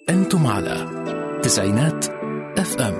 أنتم على تسعينات اف ام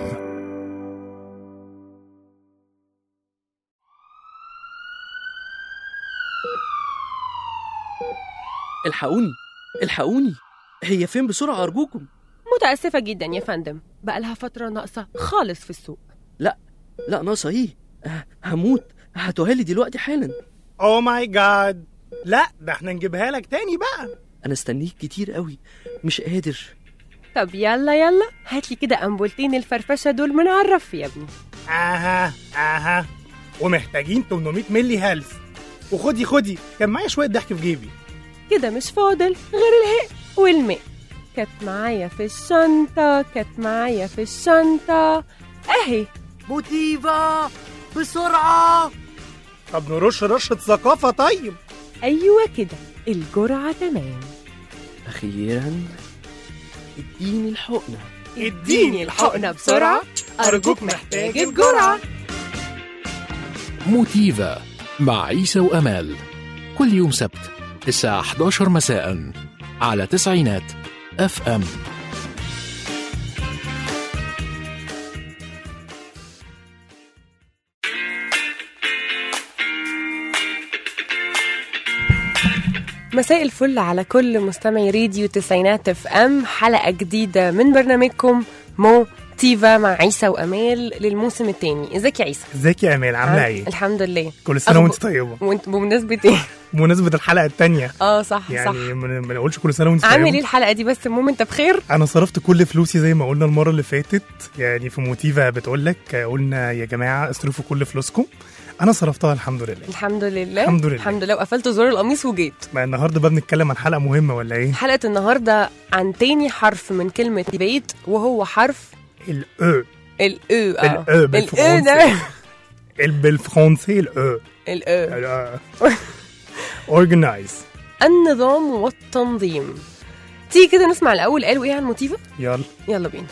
الحقوني الحقوني هي فين بسرعة أرجوكم متأسفة جدا يا فندم بقى لها فترة ناقصة خالص في السوق لا لا ناقصة إيه ه- هموت هاتوها لي دلوقتي حالا او ماي جاد لا ده احنا نجيبها لك تاني بقى أنا استنيك كتير قوي مش قادر طب يلا يلا هاتلي كده أنبولتين الفرفشة دول من على الرف يا ابني اها اها ومحتاجين 800 ملي هيلث وخدي خدي كان معايا شويه ضحك في جيبي كده مش فاضل غير الهاء والماء كانت معايا في الشنطة كانت معايا في الشنطة أهي موتيفا بسرعة طب نرش رشه ثقافه طيب أيوة كده الجرعة تمام أخيرا اديني الحقنة اديني الحقنة بسرعة أرجوك محتاج الجرعة موتيفا مع عيسى وأمال كل يوم سبت الساعة 11 مساء على تسعينات اف ام مساء الفل على كل مستمعي راديو تسعينات اف ام حلقة جديدة من برنامجكم مو تيفا مع عيسى وامال للموسم الثاني ازيك يا عيسى ازيك يا امال عامله ايه الحمد لله كل سنه أخب- وانت طيبه وانت بمناسبة ايه بمناسبه الحلقه التانية اه صح صح يعني ما ما نقولش كل سنه وانت عامل ايه طيبه الحلقة دي بس المهم انت بخير انا صرفت كل فلوسي زي ما قلنا المره اللي فاتت يعني في موتيفا بتقول لك قلنا يا جماعه اصرفوا كل فلوسكم انا صرفتها الحمد لله الحمد لله الحمد لله. الحمد لله وقفلت زور القميص وجيت ما النهارده بقى بنتكلم عن حلقه مهمه ولا ايه حلقة النهاردة عن تاني حرف من كلمة بيت وهو حرف الاو الاو اه الأو الاو بالفرنسي. ده ال- بالفرنسي الاو الاو اورجنايز النظام والتنظيم تيجي كده نسمع الاول قالوا ايه عن موتيفا يلا يلا بينا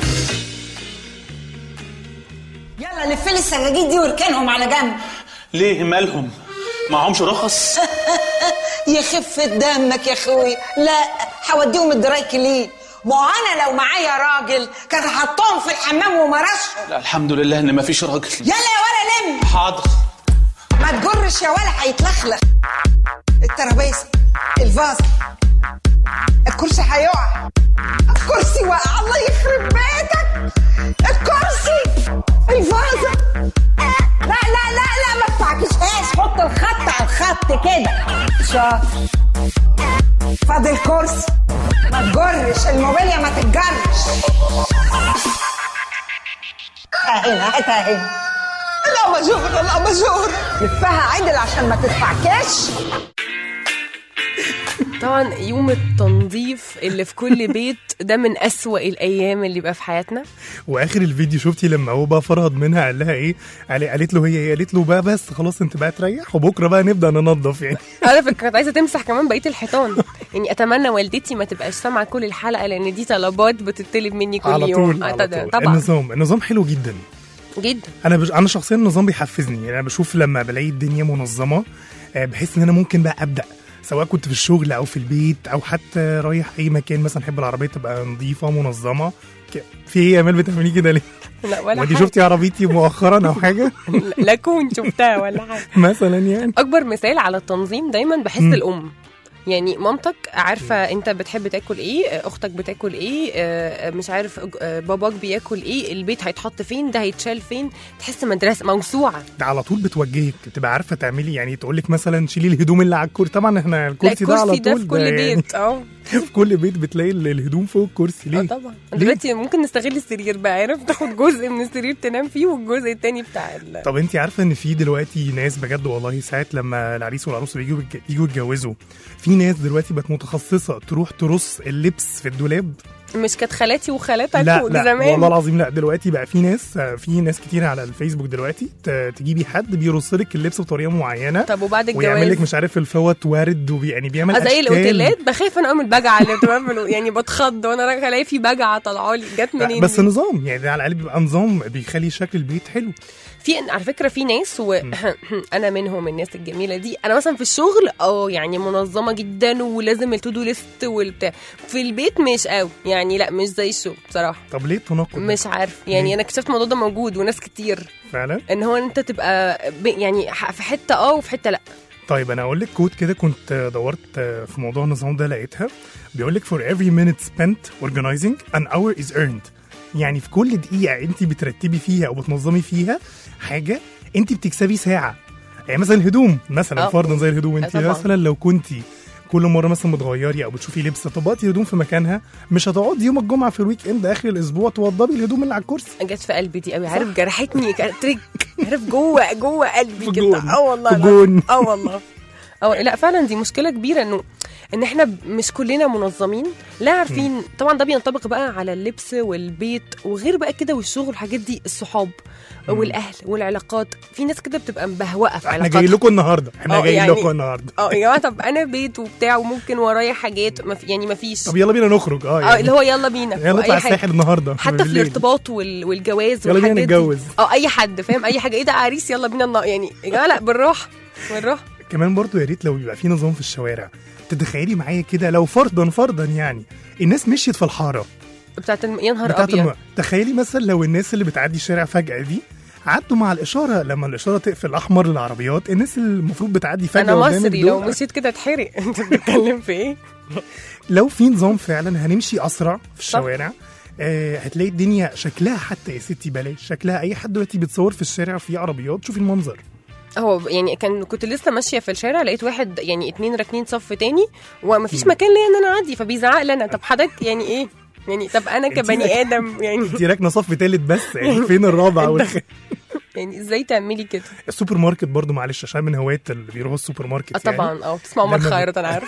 يلا لف لي السجاجيد دي واركنهم على جنب ليه مالهم معهمش رخص يخف دمك يا اخوي لا هوديهم الدراي كلين ما هو انا لو معايا راجل كان حطهم في الحمام ومرشهم لا الحمد لله ان مفيش راجل يلا يا ولا لم حاضر ما تجرش يا ولا هيتلخلخ الترابيزه الفاز الكرسي هيقع الكرسي وقع الله يخرب بيتك الكرسي الفازه لا لا لا لا ما تفعكشهاش حط الخط على الخط كده شاطر فاضل كرسي ما تجرش الموبيليا ما تتجرش هنا هاتها هنا الاباجور الاباجور لفها عدل عشان ما تتفعكش طبعا يوم التنظيف اللي في كل بيت ده من أسوأ الأيام اللي بقى في حياتنا واخر الفيديو شفتي لما هو بقى فرهد منها قال لها ايه قال- قالت له هي ايه قالت له بقى بس خلاص انت بقى تريح وبكره بقى نبدا ننظف يعني على فكرة كانت عايزة تمسح كمان بقية الحيطان يعني أتمنى والدتي ما تبقاش سامعة كل الحلقة لأن دي طلبات بتطلب مني كل على يوم طول آه، على طبعا طول طبعا النظام النظام حلو جدا جدا انا بش... انا شخصيا النظام بيحفزني يعني انا بشوف لما بلاقي الدنيا منظمه آه، بحس ان انا ممكن بقى ابدا سواء كنت في الشغل او في البيت او حتى رايح اي مكان مثلا احب العربيه تبقى نظيفه منظمه ك- في ايه يا امال بتعملي كده ليه؟ لا ولا ودي حاجة شفتي عربيتي مؤخرا او حاجه لا كون شفتها ولا حاجة مثلا يعني اكبر مثال على التنظيم دايما بحس مم. الام يعني مامتك عارفه انت بتحب تاكل ايه اختك بتاكل ايه آه، مش عارف آه، باباك بياكل ايه البيت هيتحط فين ده هيتشال فين تحس مدرسه موسوعه ده على طول بتوجهك تبقى عارفه تعملي يعني تقول لك مثلا شيلي الهدوم اللي على الكرسي طبعا احنا لا الكرسي ده على الكرسي ده طول في كل يعني بيت اه في كل بيت بتلاقي ال- الهدوم فوق الكرسي اه ليه؟ طبعا ليه؟ دلوقتي ممكن نستغل السرير بقى عارف تاخد جزء من السرير تنام فيه والجزء التاني بتاع ال... طب انت عارفه ان في دلوقتي ناس بجد والله ساعات لما العريس والعروسه بيجوا بيتج- يجوا يتجوزوا في ناس دلوقتي بقت متخصصه تروح ترص اللبس في الدولاب مش كانت خالاتي وخالاتك لا ودي لا زمان والله العظيم لا دلوقتي بقى في ناس في ناس كتير على الفيسبوك دلوقتي ت- تجيبي حد بيرص لك اللبس بطريقه معينه طب وبعد ويعمل لك الجواز مش عارف الفوط وارد وبي يعني بيعمل آه، زي أشكال. الاوتيلات بخاف انا اقوم البجعه اللي بتبقى في الأو- يعني بتخض وانا رايحه الاقي في بجعه طالعه لي جت لا، منين بس دي؟ نظام يعني ده على الاقل بيبقى نظام بيخلي شكل البيت حلو في على فكره في ناس وانا منهم الناس الجميله دي انا مثلا في الشغل اه يعني منظمه جدا ولازم التودو ليست والبتاع في البيت مش قوي يعني لا مش زي الشغل بصراحه طب ليه التناقض ده؟ مش عارف يعني ليه؟ انا اكتشفت الموضوع ده موجود وناس كتير فعلا ان هو انت تبقى ب- يعني ح- في حته اه وفي حته لا طيب انا اقول لك كود كده كنت دورت في موضوع النظام ده لقيتها بيقول لك for every minute spent organizing an hour is earned يعني في كل دقيقه انت بترتبي فيها او بتنظمي فيها حاجه انت بتكسبي ساعه يعني مثلا الهدوم مثلا آه. فرضا زي الهدوم انت طبعاً. مثلا لو كنت كل مره مثلا بتغيري او بتشوفي لبس طبقتي هدوم في مكانها مش هتقعدي يوم الجمعه في الويك اند اخر الاسبوع توضبي الهدوم اللي على الكرسي جت في قلبي دي قوي عارف جرحتني كانت تريك عارف جوه جوه قلبي في كده جون. اه والله في العظيم. جون. اه والله اه لا فعلا دي مشكله كبيره انه ان احنا ب- مش كلنا منظمين لا عارفين طبعا ده بينطبق بقى على اللبس والبيت وغير بقى كده والشغل والحاجات دي الصحاب والاهل والعلاقات في ناس كده بتبقى مبهوقه في احنا علاقاتها جايين لكم النهارده احنا آه، جايين يعني- لكم النهارده اه يا جماعه طب انا بيت وبتاع وممكن ورايا حاجات ما في يعني ما فيش طب يلا بينا نخرج اه اه يعني اللي هو يلا بينا يلا وأي نطلع حاجة. الساحل النهارده حتى في بالليل. الارتباط وال... والجواز يلا بينا والحاجات دي. نتجوز. اه اي حد فاهم اي حاجه ايه ده عريس يلا بينا النا... يعني يا جماعه لا بالراحه بالراحه كمان برضو يا ريت لو يبقى في نظام في الشوارع تتخيلي معايا كده لو فرضا فرضا يعني الناس مشيت في الحاره بتاعت الم... يا نهار بتاعت ابيض الم... تخيلي مثلا لو الناس اللي بتعدي الشارع فجاه دي عدوا مع الاشاره لما الاشاره تقفل احمر للعربيات الناس اللي المفروض بتعدي فجاه انا قدامك مصري لو دول، مشيت كده اتحرق انت بتتكلم في ايه لو في نظام فعلا هنمشي اسرع في الشوارع آه هتلاقي الدنيا شكلها حتى يا ستي بلاش شكلها اي حد دلوقتي بتصور في الشارع في عربيات شوفي المنظر هو يعني كان كنت لسه ماشيه في الشارع لقيت واحد يعني اتنين راكنين صف تاني ومفيش مكان ليا ان انا اعدي فبيزعق لي انا طب حضرتك يعني ايه يعني طب انا انت كبني راك- ادم يعني انت راكنه صف تالت بس يعني فين الرابع والخ... يعني ازاي تعملي كده السوبر ماركت برضو معلش عشان من هواة اللي بيروحوا السوبر ماركت اه يعني طبعا اه بتسمع عمر لما ب- خيرت انا عارف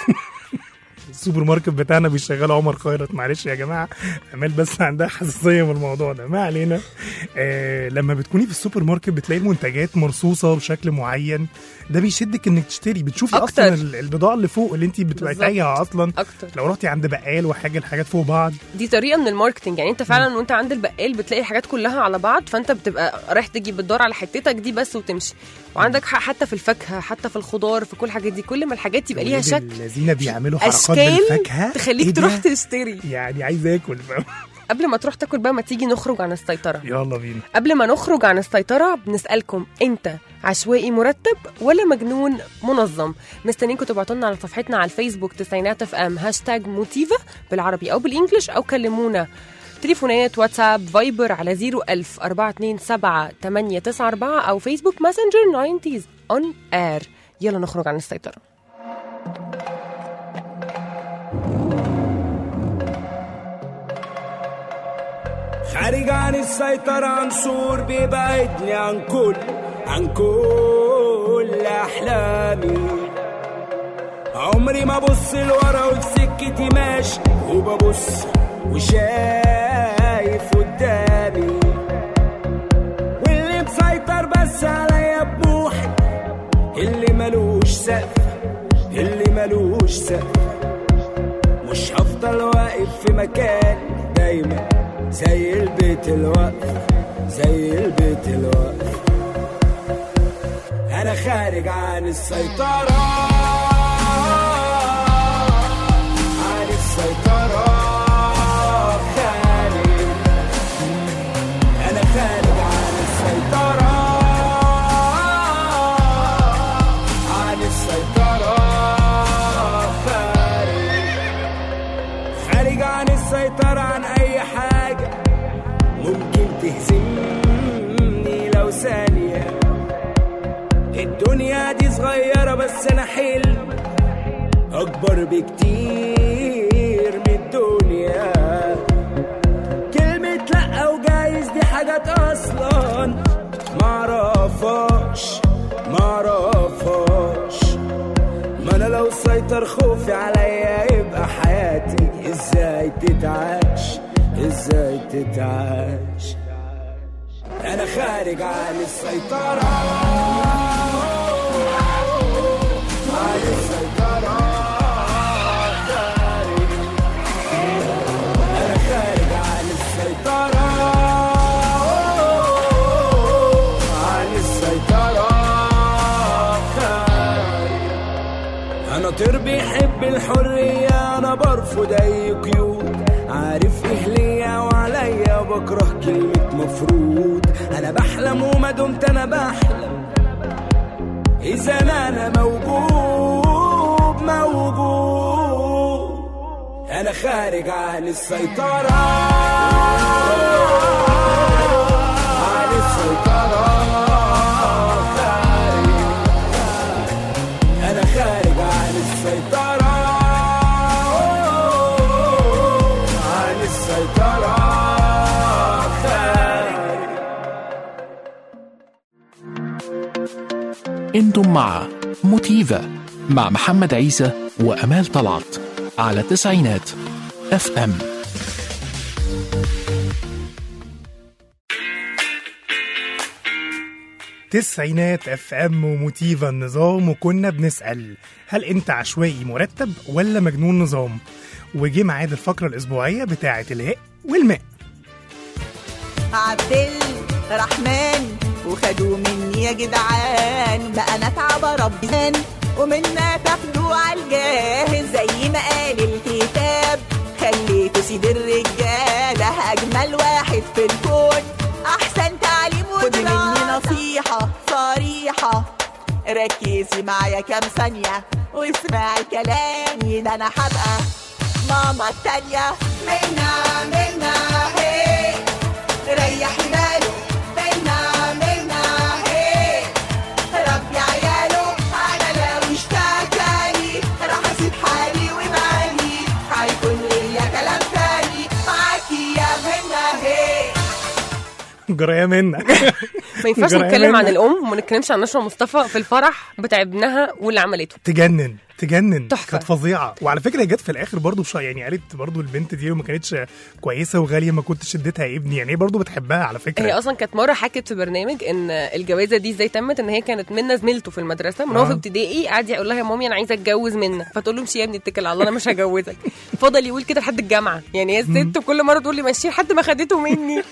السوبر ماركت بتاعنا بيشغل عمر خيرت معلش يا جماعه امال بس عندها حساسيه من الموضوع ده ما علينا آه لما بتكوني في السوبر ماركت بتلاقي المنتجات مرصوصه بشكل معين ده بيشدك انك تشتري بتشوفي أكتر. اصلا ال- البضاعه اللي فوق اللي انت بتبقى بالظبط. تايهه اصلا اكتر لو رحتي عند بقال وحاجه الحاجات فوق بعض دي طريقه من الماركتنج يعني انت فعلا وانت عند البقال بتلاقي الحاجات كلها على بعض فانت بتبقى رايح تجي بتدور على حتتك دي بس وتمشي وعندك حق حتى في الفاكهه حتى في الخضار في كل الحاجات دي كل ما الحاجات يبقى ليها ولاد شكل الذين بيعملوا حركات اشكال بالفاكهه تخليك إيه ده؟ تروح تشتري يعني عايز اكل فاهم؟ قبل ما تروح تاكل بقى ما تيجي نخرج عن السيطره يلا بينا قبل ما نخرج عن السيطرة بنسألكم انت عشوائي مرتب ولا مجنون منظم مستنيينكم تبعتوا لنا على صفحتنا على الفيسبوك تسعينات اف ام هاشتاج موتيفا بالعربي او بالانجلش او كلمونا تليفونات واتساب فايبر على 01000 427 894 او فيسبوك ماسنجر 90s اون اير يلا نخرج عن السيطرة خارج عن السيطرة عنصر بيبعدني عن كل عن كل أحلامي عمري ما ببص لورا وفي سكتي ماشي وببص وشايف قدامي واللي مسيطر بس عليا بموحي اللي ملوش سقف اللي ملوش سقف مش هفضل واقف في مكان دايما زي البيت الوقف زي البيت الوقف انا خارج عن السيطرة عن السيطرة خارج انا خارج عن السيطرة عن السيطرة خارج خارج عن السيطرة عن أي حاجة ممكن تهزمني لو ثانية الدنيا دي صغيرة بس أنا حلم أكبر بكتير من الدنيا كلمة لأ وجايز دي حاجات أصلا معرفهاش معرفهاش ما انا لو سيطر خوفي عليا يبقى حياتي ازاي تتعاش ازاي تتعاش انا خارج عن السيطرة عن السيطرة خارج انا خارج عن السيطرة عن شاطر بيحب الحرية أنا برفض أي قيود عارف إيه ليا وعليا بكره كلمة مفروض أنا بحلم وما دمت أنا بحلم إذا أنا أنا موجود موجود أنا خارج عن السيطرة عن السيطرة خارج أنا خارج عن السيطرة عن السيطرة خارج انتم مع موتيفا مع محمد عيسى وأمال طلعت على تسعينات اف ام تسعينات اف ام وموتيفا النظام وكنا بنسال هل انت عشوائي مرتب ولا مجنون نظام وجه ميعاد الفقره الاسبوعيه بتاعه الهاء والماء عبد الرحمن وخدوا مني يا جدعان بقى انا اتعب ربنا ومنا تاخدوا عالجاهز زي ما قال الكتاب خليته سيد الرجاله اجمل واحد في الكون احسن تعليم خد مني نصيحه صريحه ركزي معايا كام ثانيه واسمعي كلامي ده انا هبقى ماما التانية منا منا هي ريحي باله منا منا هي ربي عياله انا لو اشتكالي راح اسيب حالي ومالي هيكون ليا كلام تاني معاكي يا منا هي جرايه منك ما ينفعش جرعان نتكلم عن منك. الام وما نتكلمش عن نشوى مصطفى في الفرح بتاع ابنها واللي عملته تجنن تجنن تحفة. كانت فظيعه وعلى فكره هي جت في الاخر برضو بشا يعني قالت برضو البنت دي ما كانتش كويسه وغاليه ما كنتش اديتها ابني يعني هي برضو بتحبها على فكره هي اصلا كانت مره حكت في برنامج ان الجوازه دي ازاي تمت ان هي كانت منا زميلته في المدرسه من هو آه. في ابتدائي قعد يقول لها يا مامي انا عايزه اتجوز منا فتقول له امشي يا ابني اتكل على الله انا مش هجوزك فضل يقول كده لحد الجامعه يعني هي الست كل مره تقول لي مشي لحد ما خدته مني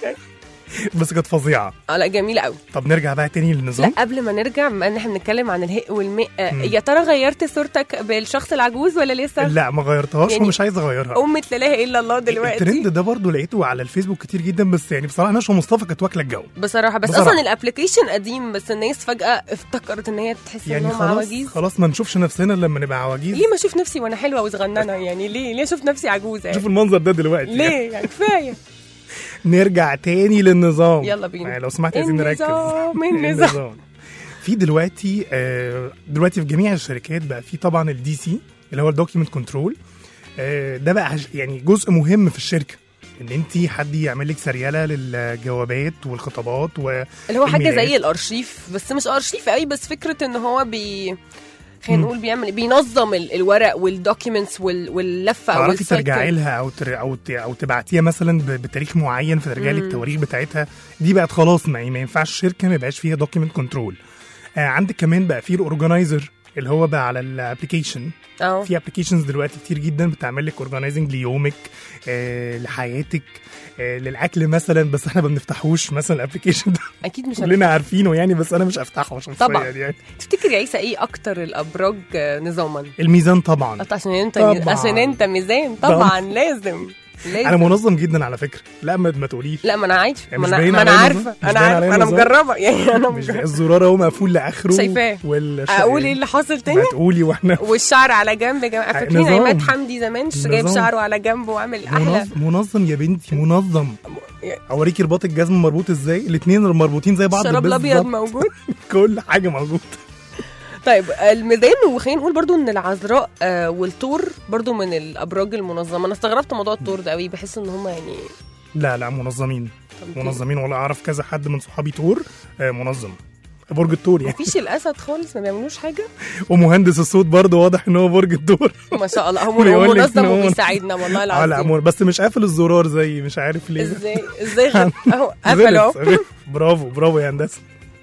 بس كانت فظيعه اه لا جميله قوي طب نرجع بقى تاني لا للنظام قبل ما نرجع بما ان احنا بنتكلم عن الهاء والماء آه، يا ترى غيرت صورتك بالشخص العجوز ولا لسه لا ما غيرتهاش يعني ومش عايز اغيرها أمة لا إله إلا الله دلوقتي الترند ده برضو لقيته على الفيسبوك كتير جدا بس يعني بصراحه نشوى مصطفى كانت واكله الجو بصراحة بس بصراحة. أصلا الابلكيشن قديم بس الناس فجأة افتكرت إن هي تحس يعني إن هم خلاص عواجيز خلاص ما نشوفش نفسنا لما نبقى عواجيز ليه ما أشوف نفسي وأنا حلوة وصغننة يعني ليه ليه أشوف نفسي عجوزة يعني؟ شوف المنظر ده دلوقتي ليه يعني كفاية نرجع تاني للنظام يلا بينا. آه، لو سمحت عايزين نركز النظام، النظام. في دلوقتي آه، دلوقتي في جميع الشركات بقى في طبعا الدي سي اللي هو الدوكيمنت كنترول ده بقى عش- يعني جزء مهم في الشركه ان انت حد يعمل لك سرياله للجوابات والخطابات و اللي هو حاجة الميلاد. زي الأرشيف بس مش أرشيف قوي بس فكرة إن هو بي خلينا نقول بيعمل بينظم ال- الورق والدوكيومنتس واللفه او تعرفي السايكل. ترجعي لها او تر... او ت... او تبعتيها مثلا ب... بتاريخ معين فترجعي لك التواريخ بتاعتها دي بقت خلاص ما, ما ينفعش شركه ما يبقاش فيها دوكيمنت كنترول آه عندك كمان بقى في الاورجنايزر اللي هو بقى على الابلكيشن اه في ابلكيشنز دلوقتي كتير جدا بتعمل لك اورجنايزنج ليومك آه لحياتك آه للاكل مثلا بس احنا ما بنفتحوش مثلا الابلكيشن ده اكيد مش كلنا عارفينه يعني بس انا مش هفتحه شخصيا طبعاً. يعني تفتكر يا عيسى ايه اكتر الابراج آه، نظاما الميزان طبعا قطع عشان انت طبعاً. عشان انت ميزان طبعا لازم لازم انا منظم جدا على فكره لا ما, ما تقوليش لا ما انا عارف يعني ما مش انا, باين ما أنا عليا عارفه نظام؟ مش انا باين عارفه عليا انا نظام؟ مجربه يعني انا مش مجربة. الزرار اهو مقفول لاخره شايفاه. والش... اقول ايه اللي حاصل تاني ما تقولي واحنا والشعر على جنب يا جماعه فاكرين نظام. عماد حمدي زمان جايب نظام. شعره على جنب وعامل احلى منظم, منظم يا بنتي منظم يعني- اوريكي رباط الجزم مربوط ازاي الاثنين مربوطين زي بعض الشراب الابيض بالظبط. موجود كل حاجه موجود طيب الميزان وخلينا نقول برضو ان العذراء آه والثور برضو من الابراج المنظمه انا استغربت موضوع الثور ده قوي بحس ان هم يعني لا لا منظمين طب منظمين ولا اعرف كذا حد من صحابي تور آه، منظم برج التور يعني مفيش الاسد خالص ما بيعملوش حاجه ومهندس الصوت برضه واضح ان هو برج التور ما شاء الله هو بيقول هو لك إن منظم هو- وبيساعدنا والله اه لا العظيم مو- بس مش قافل الزرار زي مش عارف ليه ازاي ازاي غير اهو قفل غلط، اهو غلط. برافو برافو يا هندسه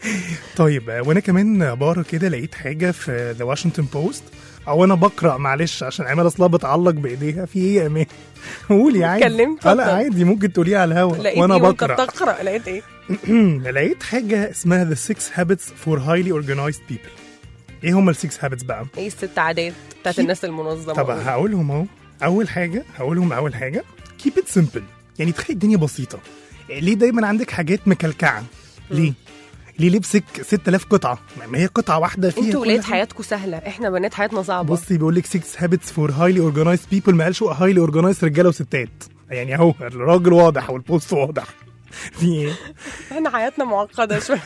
طيب آه، وانا كمان بقرا كده لقيت حاجه في ذا واشنطن بوست او انا بقرا معلش عشان عمال اصلا بتعلق بايديها في ايه يا امان قولي عادي اتكلمت، آه، لا اتفضل. عادي ممكن تقوليها على الهوا لقيت وانا ايه وانت بقرا بتقرا لقيت ايه لقيت حاجه اسمها ذا 6 هابتس فور هايلي اورجنايزد بيبل ايه هم السكس هابتس بقى ايه الست عادات بتاعت Keep- الناس المنظمه طب هقولهم اهو اول حاجه هقولهم اول حاجه keep it simple يعني تخلي الدنيا بسيطه ليه دايما عندك حاجات مكلكعه ليه ليه لبسك 6000 قطعه ما هي قطعه واحده فيها انتوا كل ولاد حاجة. حياتكم سهله احنا بنات حياتنا صعبه بصي بيقول لك 6 هابتس فور هايلي اورجنايزد بيبل ما قالش هايلي اورجنايزد رجاله وستات يعني اهو الراجل واضح والبوست واضح في ايه احنا حياتنا معقده شويه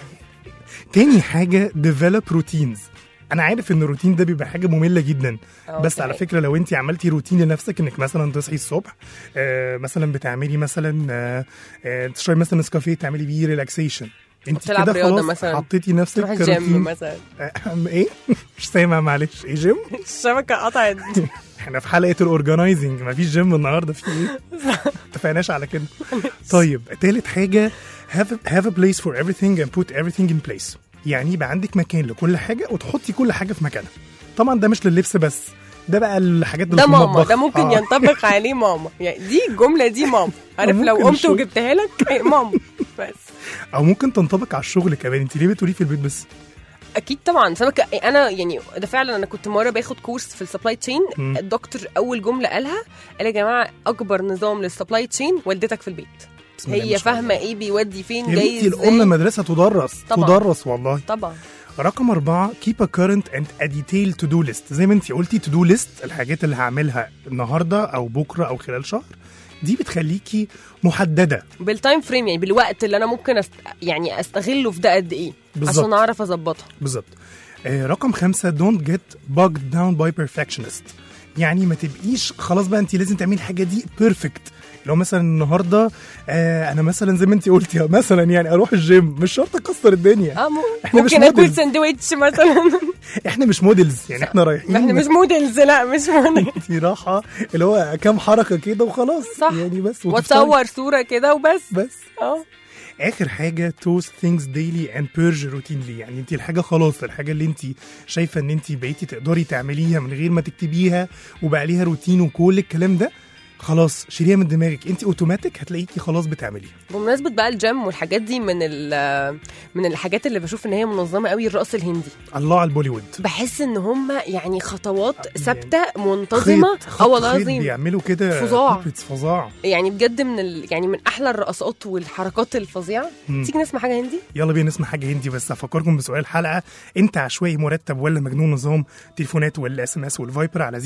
تاني حاجه ديفلوب روتينز انا عارف ان الروتين ده بيبقى حاجه ممله جدا أه، بس دي على حقيقة. فكره لو انت عملتي روتين لنفسك انك مثلا تصحي الصبح آه مثلا بتعملي مثلا آه آه تشربي مثلا نسكافيه تعملي بيه ريلاكسيشن انت بتلعب كده رياضة خلاص مثلا. حطيتي نفسك تروح الجيم كروتين مثلا آه ايه مش سامع معلش ايه جيم الشبكه قطعت احنا في حلقه الاورجنايزنج مفيش جيم النهارده في ايه اتفقناش على كده طيب تالت حاجه have a, have a place for everything and put everything in place يعني يبقى عندك مكان لكل حاجه وتحطي كل حاجه في مكانها طبعا ده مش لللبس بس ده بقى الحاجات اللي ده في ماما المطبخ ده ممكن آه. ينطبق عليه ماما يعني دي الجمله دي ماما عارف لو ممكن قمت الشغل. وجبتها لك إيه، ماما بس او ممكن تنطبق على الشغل كمان انت ليه بتقولي في البيت بس اكيد طبعا سمك انا يعني ده فعلا انا كنت مره باخد كورس في السبلاي تشين مم. الدكتور اول جمله قالها قال يا جماعه اكبر نظام للسبلاي تشين والدتك في البيت بسم الله ما هي شاء الله. فاهمه ايه بيودي فين يا جاي بنتي الام ازاي مدرسه تدرس طبعاً. تدرس والله طبعا رقم أربعة keep a current and a detailed to do list زي ما انت قلتي to do list الحاجات اللي هعملها النهاردة أو بكرة أو خلال شهر دي بتخليكي محددة بالتايم فريم يعني بالوقت اللي انا ممكن أست... يعني استغله في ده قد ايه بالظبط. عشان اعرف اظبطها بالظبط آه رقم خمسة don't get bogged down by perfectionist يعني ما تبقيش خلاص بقى انت لازم تعملي الحاجة دي بيرفكت لو مثلا النهارده آه انا مثلا زي ما انت قلتي مثلا يعني اروح الجيم مش شرط اكسر الدنيا اه م... إحنا مش ممكن اكل موديلز. سندوتش مثلا احنا مش موديلز يعني احنا رايحين احنا مش موديلز لا مش موديلز انت راحه اللي هو كام حركه كده وخلاص صح. يعني بس وتفطري. واتصور صوره كده وبس بس اه اخر حاجه توست ثينجز ديلي اند بيرج روتينلي يعني انت الحاجه خلاص الحاجه اللي انت شايفه ان انت بقيتي تقدري تعمليها من غير ما تكتبيها وبقى ليها روتين وكل الكلام ده خلاص شيليها من دماغك انت اوتوماتيك هتلاقيكي خلاص بتعمليها بمناسبة بقى الجيم والحاجات دي من ال- من الحاجات اللي بشوف ان هي منظمة قوي الرقص الهندي الله على البوليوود بحس ان هم يعني خطوات يعني ثابتة منتظمة خيط- خط اه والله خيط العظيم بيعملوا كده فظاع. puppets فظاع يعني بجد من ال... يعني من احلى الرقصات والحركات الفظيعة مم. تيجي نسمع حاجة هندي يلا بينا نسمع حاجه هندي بس هفكركم بسؤال الحلقه انت عشوائي مرتب ولا مجنون نظام تليفونات والاس ام اس والفايبر على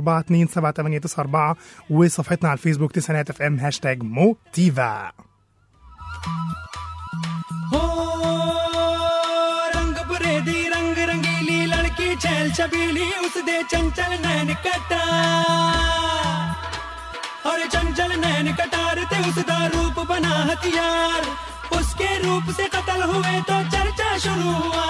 01042 وصفحتنا على الفيسبوك تسعينات اف ام هاشتاج موتيفا रंग बरेदी रंग रंगीली लड़की छैल छबीली उसदे चंचल नैन कटा और चंचल नैन कटार ते उसदा रूप बना हथियार उसके रूप से कत्ल हुए तो चर्चा शुरू हुआ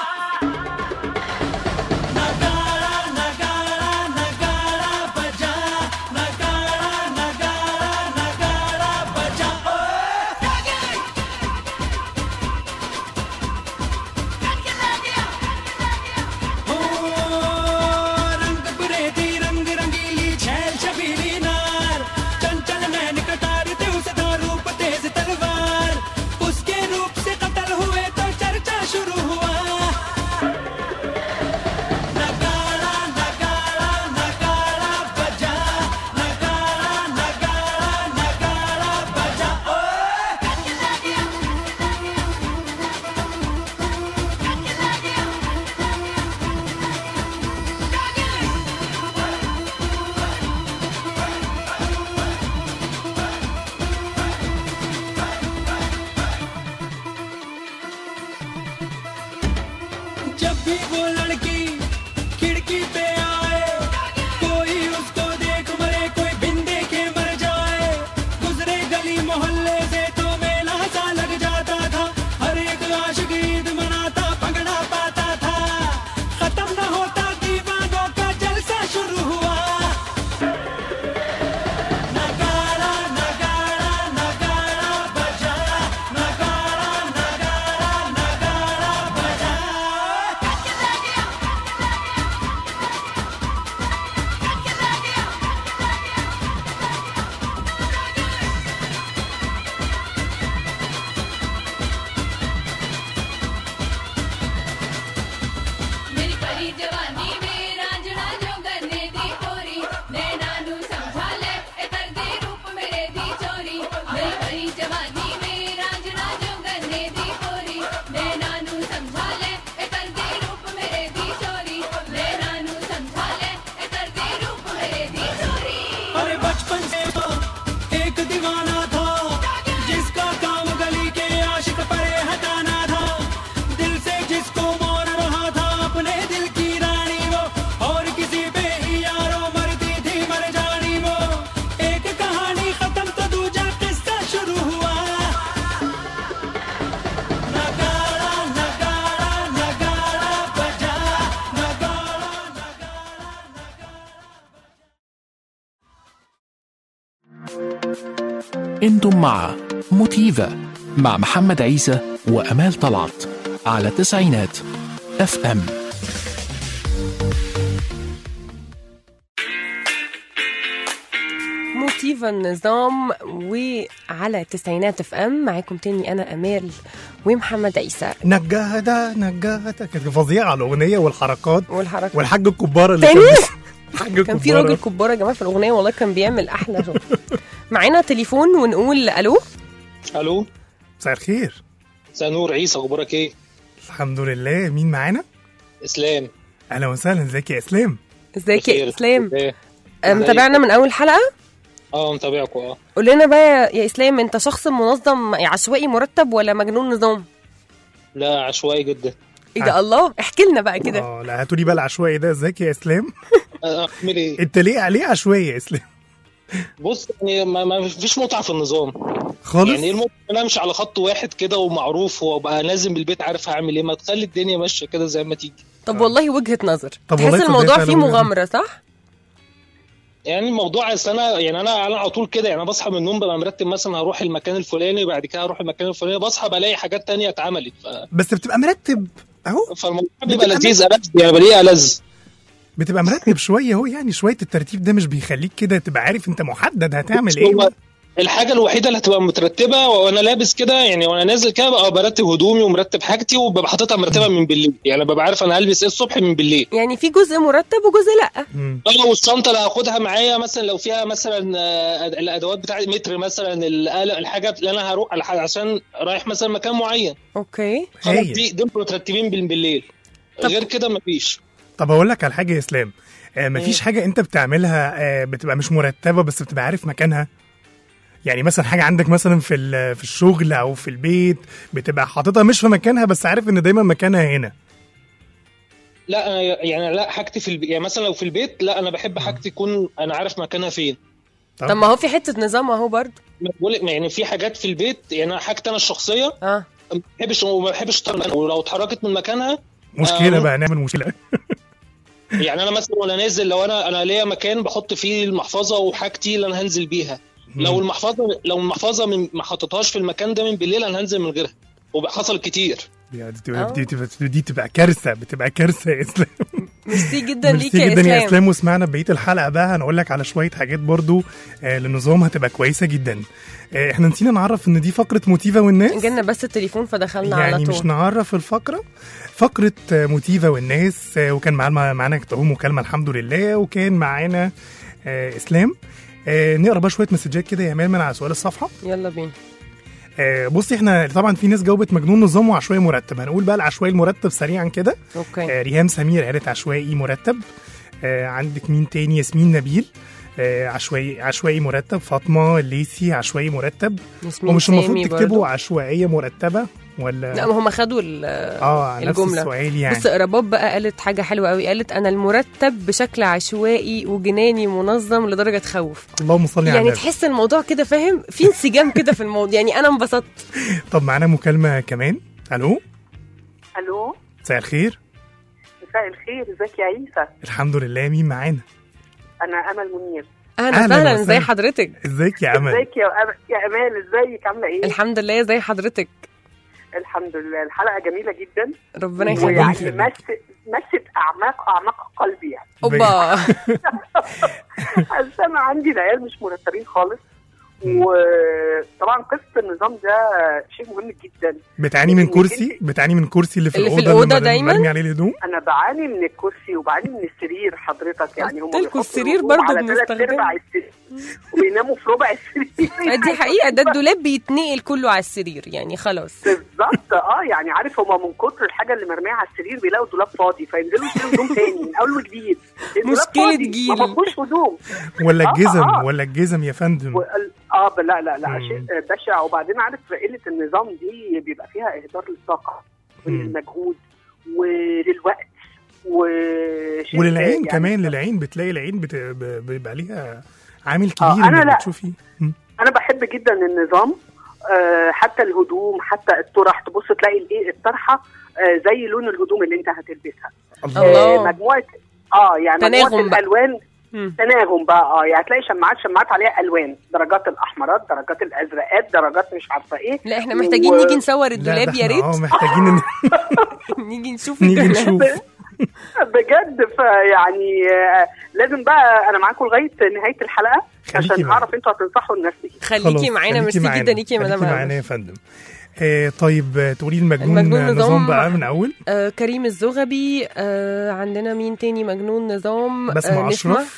नगाड़ा नगाड़ा नगाड़ा बजा नगाड़ा नगाड़ा नगाड़ा बजा ओ रंग बरेदी रंग रंगीली छैल छबीली नार चंचल नैन कटार ते उसका रूप तेज तलवार उसके रूप से कत्ल हुए तो चर्चा शुरू हुआ नगाड़ा नगाड़ा नगाड़ा बजा नगाड़ा नगाड़ा नगाड़ा बजा जब भी वो लड़की खिड़की पे आए कोई उसको देख मरे कोई बिन देखे मर जाए गुजरे गली मोहल्ले से तो मेला सा लग जाता था हर एक आशिक ईद मनाता पगड़ा पाता था खत्म न होता दीवानों का जलसा शुरू हुआ नगाड़ा नगाड़ा नगाड़ा बजा नगाड़ा नगाड़ा नगाड़ा बजा انتم مع موتيفا مع محمد عيسى وأمال طلعت على تسعينات اف ام موتيفا النظام وعلى تسعينات اف ام معاكم تاني انا امال ومحمد عيسى نجاهدة نجاهدة كانت فظيعة الأغنية والحركات والحركة والحاج الكبار اللي تاني؟ كان بيس- الحاج كان في الكبارة. راجل كبار يا جماعه في الاغنيه والله كان بيعمل احلى شغل معانا تليفون ونقول الو الو مساء الخير مساء نور عيسى اخبارك ايه الحمد لله مين معانا؟ اسلام أهلا وسهلا ازيك يا إسلام ازيك يا بخير. اسلام إيه؟ آه، متابعنا من اول حلقه اه متابعكم اه قول لنا بقى يا اسلام انت شخص منظم عشوائي مرتب ولا مجنون نظام لا عشوائي جدا ايه ده الله احكي لنا بقى كده اه لا هاتولي بقى العشوائي ده ازيك يا إسلام آه، اعمل ايه انت ليه ليه عشوائي يا إسلام؟ بص يعني ما, ما فيش متعه في النظام خالص يعني ايه المتعه إن انا امشي على خط واحد كده ومعروف وابقى لازم البيت عارف هعمل ايه ما تخلي الدنيا ماشيه كده زي ما تيجي طب والله وجهه نظر طب تحس والله تصدق الموضوع فعلا فيه وجهة نظر. مغامره صح يعني الموضوع اصل انا يعني انا انا على طول كده يعني انا بصحى من النوم ببقى مرتب مثلا هروح المكان الفلاني بعد كده هروح المكان الفلاني بصحى بلاقي حاجات تانية اتعملت ف... بس بتبقى مرتب اهو فالموضوع بيبقى لذيذ ألذ يعني بلاقيه ألذ بتبقى مرتب شويه اهو يعني شويه الترتيب ده مش بيخليك كده تبقى عارف انت محدد هتعمل ايه هو الحاجة الوحيدة اللي هتبقى مترتبة وانا لابس كده يعني وانا نازل كده ببقى برتب هدومي ومرتب حاجتي وببقى حاططها مرتبة من بالليل يعني ببقى عارف انا هلبس ايه الصبح من بالليل يعني في جزء مرتب وجزء لا مم. اه والشنطة اللي هاخدها معايا مثلا لو فيها مثلا آه، الادوات بتاعتي متر مثلا الآلة- الحاجة اللي انا هروح على- عشان رايح مثلا مكان معين اوكي خلاص هايل. دي دول مترتبين بال- بالليل طب- غير كده مفيش طب اقول لك على حاجه يا اسلام آه مفيش حاجه انت بتعملها آه بتبقى مش مرتبه بس بتبقى عارف مكانها يعني مثلا حاجه عندك مثلا في ال- في الشغل او في البيت بتبقى حاططها مش في مكانها بس عارف ان دايما مكانها هنا لا أنا يعني لا حاجتي في البيت يعني مثلا لو في البيت لا انا بحب حاجتي تكون انا عارف مكانها فين طب, طب ما هو في حته نظام اهو برضه بقول لك يعني في حاجات في البيت يعني حاجتي انا الشخصيه اه ما بحبش وما بحبش اتحرك ولو اتحركت من مكانها مشكله آه. بقى نعمل مشكله يعني انا مثلا وانا نازل لو انا انا ليا مكان بحط فيه المحفظه وحاجتي اللي انا هنزل بيها لو المحفظه لو المحفظه من ما حطيتهاش في المكان ده من بالليل انا هنزل من غيرها وحصل كتير دي تبقى دي تبقى دي تبقى كارثه بتبقى كارثه يا اسلام ميرسي جدا ليك ميرسي يا جدا يا اسلام اسلام وسمعنا بقيه الحلقه بقى هنقول لك على شويه حاجات برضو آه للنظام هتبقى كويسه جدا آه احنا نسينا نعرف ان دي فقره موتيفا والناس جالنا بس التليفون فدخلنا يعني على مش طول نعرف الفقره فقره آه، موتيفا والناس آه، وكان معانا معانا اهو مكالمه الحمد لله وكان معانا آه اسلام آه نقرا بقى شويه مسجات كده يا مان من على سؤال الصفحه يلا بينا آه بصي احنا طبعا في ناس جاوبت مجنون نظام وعشوائي مرتب هنقول بقى العشوائي المرتب سريعا كده اوكي آه ريهام سمير قالت عشوائي مرتب آه عندك مين تاني ياسمين نبيل آه عشوائي عشوائي مرتب فاطمه الليثي عشوائي مرتب ياسمين ومش المفروض سامي تكتبوا برضو. عشوائيه مرتبه ولا لا ما هم خدوا ال- اه نفس الجملة. السؤال يعني بص رباب بقى قالت حاجه حلوه قوي قالت انا المرتب بشكل عشوائي وجناني منظم لدرجه تخوف اللهم صل على يعني النبي تحس الموضوع كده فاهم في انسجام كده في الموضوع يعني انا انبسطت طب معانا مكالمه كمان الو الو مساء الخير مساء الخير ازيك يا عيسى الحمد لله مين معانا انا امل منير اهلا أهلاً وسهلا وسهلاً. ازي حضرتك ازيك يا امل ازيك يا أم... يا امال ازيك عامله ايه الحمد لله زي حضرتك الحمد لله الحلقه جميله جدا ربنا ربنا يخليك ويعني يخليك. مست مست اعماق اعماق قلبي يعني اوبا بس انا عندي العيال مش مرتبين خالص وطبعا قصه النظام ده شيء مهم جدا بتعاني من كرسي بتعاني من كرسي اللي في اللي في الاوضه الأوضة اللي دايماً؟ مرمي عليه الهدوم انا بعاني من الكرسي وبعاني من السرير حضرتك يعني هم قلتلكوا السرير برضو على ثلاث بنستخدمه. ارباع السرير وبيناموا في ربع السرير دي حقيقه ده الدولاب بيتنقل كله على السرير يعني خلاص بالظبط اه يعني عارف هما من كتر الحاجه اللي مرميه على السرير بيلاقوا دولاب فاضي فينزلوا يشتروا هدوم تاني من اول وجديد الدولاب مشكلة فاضي، جيل. ما فيهوش هدوم ولا آه، الجزم آه. ولا الجزم يا فندم وال- اه ب- لا لا لا مم. شيء بشع وبعدين عارف قله النظام دي بيبقى فيها اهدار للطاقه مم. وللمجهود وللوقت وشيء وللعين يعني كمان للعين بتلاقي العين بت... ب- بيبقى ليها عامل آه، كبير أنا انك لا. بتشوفي مم. انا بحب جدا النظام آه حتى الهدوم حتى الطرح تبص تلاقي الايه الطرحه آه زي لون الهدوم اللي انت هتلبسها الله آه مجموعه اه يعني تناغم مجموعه بقى. الالوان مم. تناغم بقى اه يعني هتلاقي شماعات شماعات عليها الوان درجات الاحمرات درجات الازرقات درجات مش عارفه ايه لا احنا محتاجين و- نيجي نصور لا، الدولاب ده يا احنا ريت اه محتاجين ان نيجي نشوف نيجي الدولاب نشوف بجد فيعني آه، لازم بقى انا معاكم لغايه نهايه الحلقه خليكي عشان معانا. اعرف انتوا هتنصحوا الناس بايه خليكي خلاص، معانا ميرسي معانا. جدا ليكي يا خليكي مدام معانا أمل. يا فندم آه طيب آه، تقولي المجنون, المجنون نظام, نظام بقى من اول آه كريم الزغبي آه عندنا مين تاني مجنون نظام بسمة آه نسمة أشرف.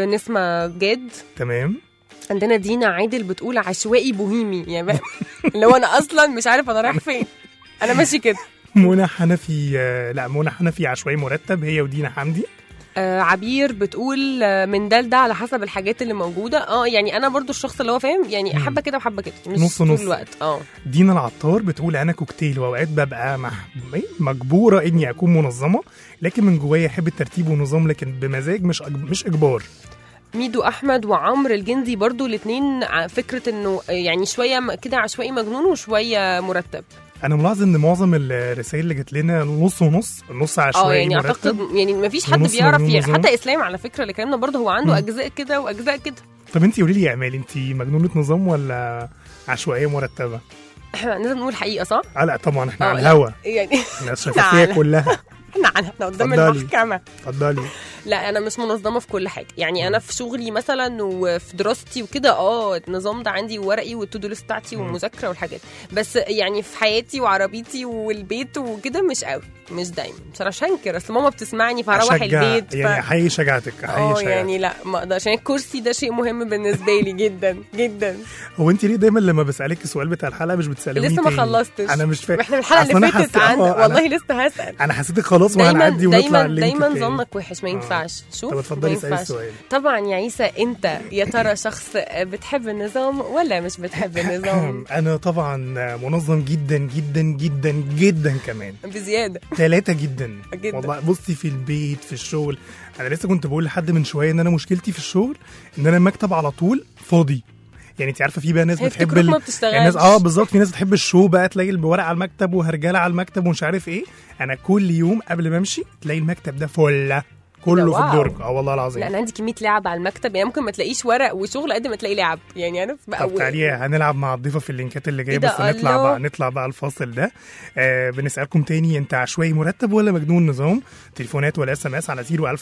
ونسمة جاد تمام عندنا دينا عادل بتقول عشوائي بوهيمي يعني بقى- اللي هو انا اصلا مش عارف انا رايح فين انا ماشي كده منى حنفي آه لا منى حنفي عشوائي مرتب هي ودينا حمدي آه عبير بتقول آه من ده لده على حسب الحاجات اللي موجوده اه يعني انا برضو الشخص اللي هو فاهم يعني مم. حبه كده وحبه كده مش نص طول نص. الوقت اه دينا العطار بتقول انا كوكتيل واوقات ببقى مح... إيه؟ مجبوره اني اكون منظمه لكن من جوايا احب الترتيب والنظام لكن بمزاج مش أج... مش اجبار ميدو احمد وعمرو الجندي برضو الاثنين فكره انه آه، يعني شويه م- كده عشوائي مجنون وشويه مرتب انا ملاحظ ان معظم الرسائل اللي جات لنا نص ونص النص اه عشوائي يعني مرتب اعتقد يعني ما فيش حد ونص بيعرف مجنون ي- نظام. حتى اسلام على فكره اللي كلامنا برضه هو عنده مم. اجزاء كده واجزاء كده طب انت قولي لي يا امال انت مجنونه نظام ولا عشوائيه مرتبه؟ احنا لازم نقول حقيقه صح؟ اه لا طبعا احنا اه على لا. الهوا يعني الناس احنا شفافيه على- كلها احنا على- احنا قدام اتفضلي. المحكمه اتفضلي لا انا مش منظمه في كل حاجه يعني انا في شغلي مثلا وفي دراستي وكده اه النظام ده عندي ورقي والتودو ليست بتاعتي والمذاكره والحاجات بس يعني في حياتي وعربيتي والبيت وكده مش قوي مش دايما مش مش هنكر اصل ماما بتسمعني فهروح أشجع- البيت يعني احيي شجاعتك احيي اه شجاعتك يعني لا ما اقدرش عشان الكرسي ده شيء مهم بالنسبه لي جدا جدا هو انت ليه دايما لما بسالك السؤال بتاع الحلقه مش بتسالوني لسه ما تاني؟ خلصتش انا مش فاهم احنا الحلقه أصل أنا اللي فاتت حسيت- عن اه، أنا- والله لسه هسال انا حسيتك خلاص دايما وهنعدي ونطلع دايما اللينك دايما التاني. ظنك وحش ما ينفعش شوف طب اتفضلي ما اسالي ينفعش. السؤال طبعا يا عيسى انت يا ترى شخص بتحب النظام ولا مش بتحب النظام انا طبعا منظم جدا جدا جدا جدا كمان بزياده ثلاثة جدا جدا. والله بصي في البيت في الشغل انا لسه كنت بقول لحد من شويه ان انا مشكلتي في الشغل ان انا المكتب على طول فاضي يعني انت عارفه في بقى ناس هي بتحب افتكروك ما بتشتغلش. الناس اه بالظبط في ناس بتحب الشو بقى تلاقي الورق على المكتب وهرجله على المكتب ومش عارف ايه انا كل يوم قبل ما امشي تلاقي المكتب ده فله كله في واو. الدرج اه والله العظيم لا انا عندي كميه لعب على المكتب يعني ممكن ما تلاقيش ورق وشغل قد ما تلاقي لعب يعني انا بقى طب تعالي هنلعب مع الضيفه في اللينكات اللي جايه إيه ده؟ بس نطلع الله. بقى نطلع بقى الفاصل ده آه بنسالكم تاني انت عشوائي مرتب ولا مجنون نظام تليفونات ولا اس ام اس على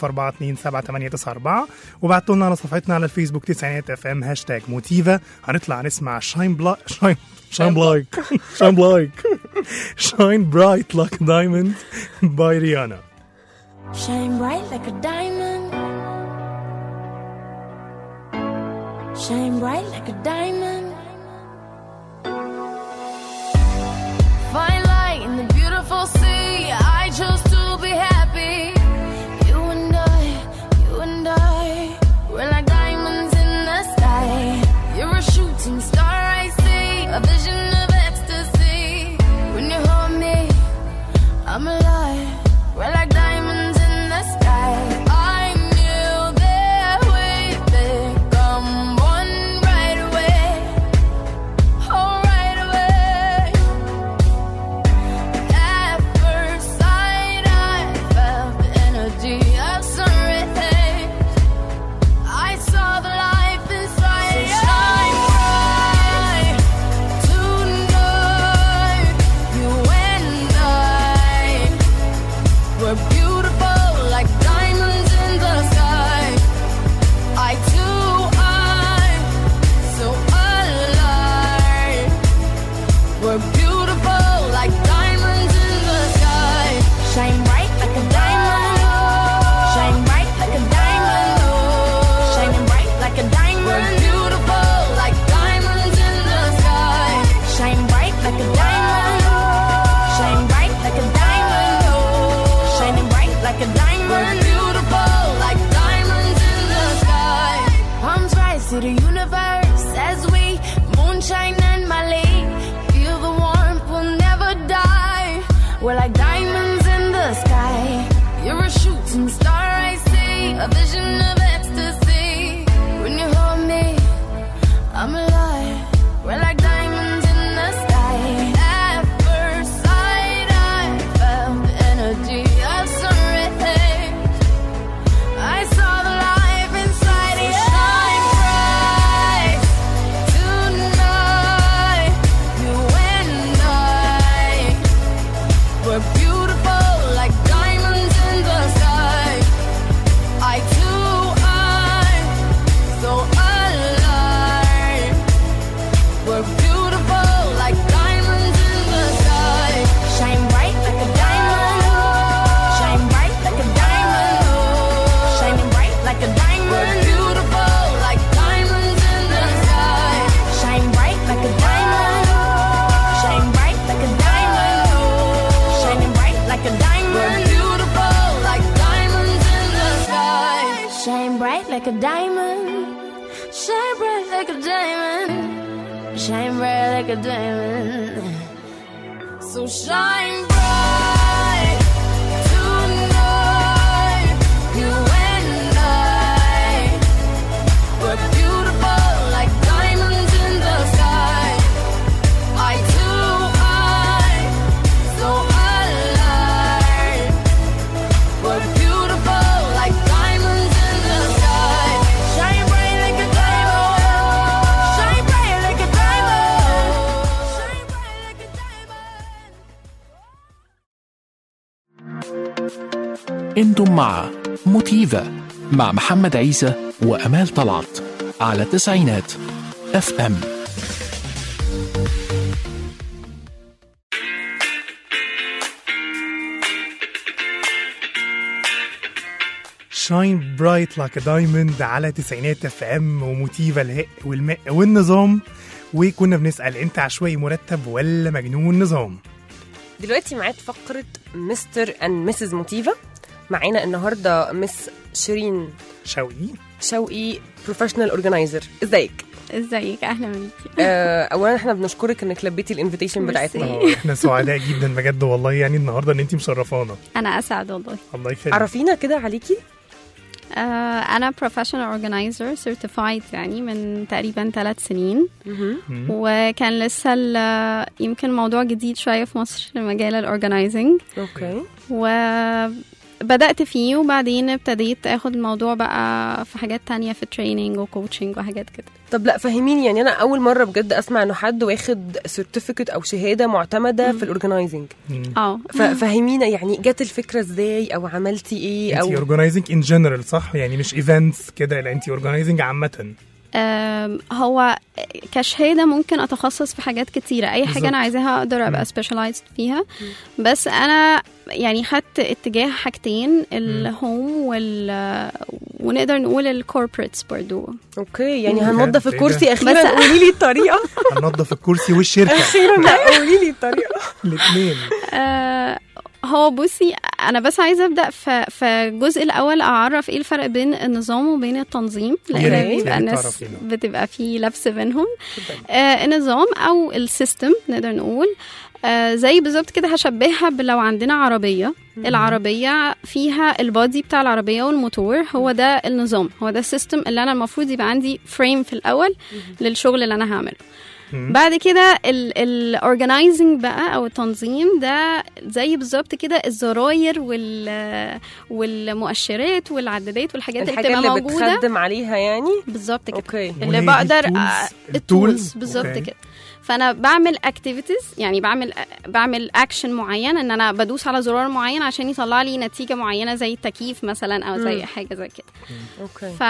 010427894 وبعتوا لنا على صفحتنا على الفيسبوك تسعينات اف ام هاشتاج موتيفا هنطلع نسمع شاين بلا شاين شاين بلايك شاين بلايك شاين برايت لاك دايموند باي ريانا Shine bright like a diamond. Shine bright like a diamond. Fine light in the beautiful sea. I chose to be happy. You and I, you and I, we're like diamonds in the sky. You're a shooting star I see, a vision of ecstasy. When you hold me, I'm alive. We're like diamonds in the sky. I knew that we'd become one right away. Oh, right away. At first sight, I felt the energy of sun rays. I saw the life inside. So shine bright tonight. You and I. We're beautiful like diamonds in the sky. I too am so alive. We're beautiful like diamonds in the sky. Shine bright like a diamond. Shine bright like a diamond. Shining bright like a diamond. We're beautiful like diamonds in the sky. Shine bright like a diamond. Shine bright like a diamond. Shining bright like a diamond. We're beautiful like diamonds in the sky. Palms rise to the universe as we moonshine and Malay. Feel the warmth, we'll never die. We're like diamonds in the sky. You're a shooting star, I see. A vision of ecstasy. When you hold me, I'm alive. We're like diamonds in the sky. At first sight, I felt the energy of sun rays. I saw the life inside. We're beautiful like diamonds in the sky. Shine bright like a diamond. Shine bright like a diamond. Shining bright like a diamond. We're beautiful like diamonds in the sky. Shine bright like a diamond. Shine bright like a diamond. Shining bright like a diamond. We're beautiful like diamonds in the sky. Shine bright like a diamond. Shine bright like a diamond. Shine bright like a diamond. So shine bright tonight. You and I. We're beautiful like diamonds in the sky. Eye to eye, so alive. We're beautiful like diamonds in the sky. Shine bright like a diamond. Shine bright like a diamond. Shine bright like a انتم مع موتيفا مع محمد عيسى وامال طلعت على تسعينات اف ام شاين برايت لايك دايموند على تسعينات اف ام وموتيفا الهق والماء والنظام وكنا بنسال انت عشوائي مرتب ولا مجنون نظام دلوقتي معاك فقرة مستر اند مسز موتيفا معانا النهارده مس شيرين شوقي شوقي بروفيشنال اورجنايزر ازيك ازيك اهلا بيكي آه، اولا احنا بنشكرك انك لبيتي الانفيتيشن ميرسي. بتاعتنا آه، احنا سعداء جدا بجد والله يعني النهارده ان انت مشرفانا انا اسعد والله الله يخليك عرفينا كده عليكي آه انا professional organizer certified يعني من تقريبا ثلاث سنين وكان لسه ال- يمكن موضوع جديد شويه في مصر مجال الاورجنايزنج اوكي وبدأت فيه وبعدين ابتديت اخد الموضوع بقى في حاجات تانية في تريننج وكوتشنج وحاجات كده طب لا فهميني يعني انا اول مره بجد اسمع انه حد واخد سيرتيفيكت او شهاده معتمده في الاورجنايزنج اه ففهمينا يعني جت الفكره ازاي او عملتي ايه انت او اورجنايزنج ان جنرال صح يعني مش ايفنتس كده لا انت اورجنايزنج عامه آم، هو كشهاده ممكن اتخصص في حاجات كتيره اي حاجه بالظبط. انا عايزاها اقدر ابقى سبيشالايزد فيها بس انا يعني خدت اتجاه حاجتين الهوم وال ونقدر نقول الكوربريتس برضو اوكي يعني بجد؟ هننضف إيه ده؟ الكرسي اخيرا بس- قولي لي الطريقه هننضف الكرسي والشركه اخيرا لا قولي لي الطريقه الاثنين آه هو بصي انا بس عايزه ابدا في في الجزء الاول اعرف ايه الفرق بين النظام وبين التنظيم يا لان ريت، يا بيبقى ريت الناس تعرفينا. بتبقى في لبس بينهم آه النظام او السيستم نقدر نقول آه زي بالظبط كده هشبهها لو عندنا عربيه العربيه فيها البادي بتاع العربيه والموتور هو ده النظام هو ده السيستم اللي انا المفروض يبقى عندي فريم في الاول للشغل اللي انا هعمله بعد كده الاورجنايزنج بقى او التنظيم ده زي بالظبط كده الزراير وال والمؤشرات والعدادات والحاجات الحاجه اللي اللي بتبقى موجوده بتخدم عليها يعني بالظبط كده اوكي اللي وهي دي بقدر التولز- أ- التولز؟ التولز بالظبط أوكي. كده فانا بعمل اكتيفيتيز يعني بعمل بعمل اكشن معين ان انا بدوس على زرار معين عشان يطلع لي نتيجه معينه زي التكييف مثلا او زي مم. حاجه زي كده اوكي ف...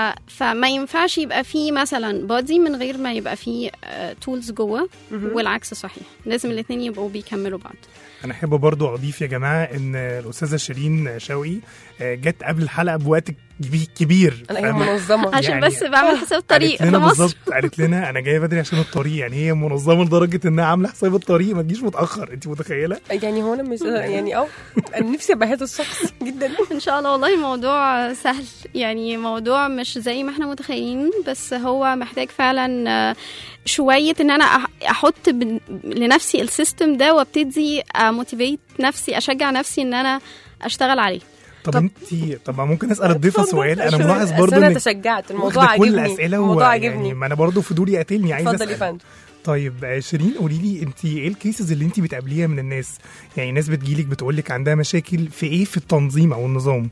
فما ينفعش يبقى فيه مثلا بادي من غير ما يبقى فيه تولز جوه والعكس صحيح لازم الاثنين يبقوا بيكملوا بعض انا احب برضو اضيف يا جماعه ان الاستاذه شيرين شوقي آه، جت قبل الحلقه بوقت كبي- كبير انا هي فاهمة؟ منظمه عشان يعني بس بعمل حساب طريق قالت في لنا مصر بالظبط قالت لنا انا جايه بدري عشان الطريق يعني هي منظمه لدرجه انها عامله حساب الطريق ما تجيش متاخر انت متخيله يعني هو انا مش يعني اه انا نفسي ابقى هذا الشخص جدا ان شاء الله والله الموضوع سهل يعني موضوع مش زي ما احنا متخيلين بس هو محتاج فعلا آه، شويه ان انا أح- احط بن- لنفسي السيستم ده وابتدي موتيفيت نفسي اشجع نفسي ان انا اشتغل عليه طب, انت طب ما ممكن اسال الضيفه سؤال انا عشان- ملاحظ أصل برضو انا انك تشجعت الموضوع واخدة كل عاجبني الاسئله الموضوع و- عاجبني يعني ما انا برضو فضولي قاتلني عايز اتفضل يا اسال فندم طيب آه، شيرين قولي لي انت ايه الكيسز اللي انت بتقابليها من الناس يعني ناس بتجيلك بتقول لك عندها مشاكل في ايه في التنظيم او النظام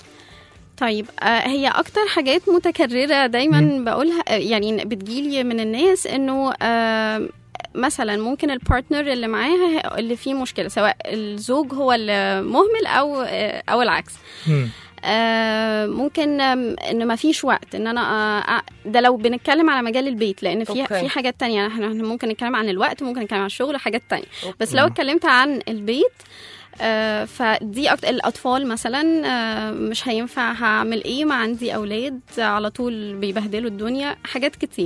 طيب آه، هي اكتر حاجات متكرره دايما بقولها آه، يعني بتجيلي من الناس انه آه، مثلا ممكن البارتنر اللي معاها اللي فيه مشكله سواء الزوج هو المهمل او آه، او العكس مم. آه ممكن آم، ان ما فيش وقت ان انا آه آه، ده لو بنتكلم على مجال البيت لان في أوكي. في حاجات تانية احنا إحنا ممكن نتكلم عن الوقت ممكن نتكلم عن الشغل وحاجات تانية بس أوكي. لو اتكلمت عن البيت آه فدي أكتر الأطفال مثلا آه مش هينفع هعمل إيه ما عندي أولاد على طول بيبهدلوا الدنيا حاجات كتير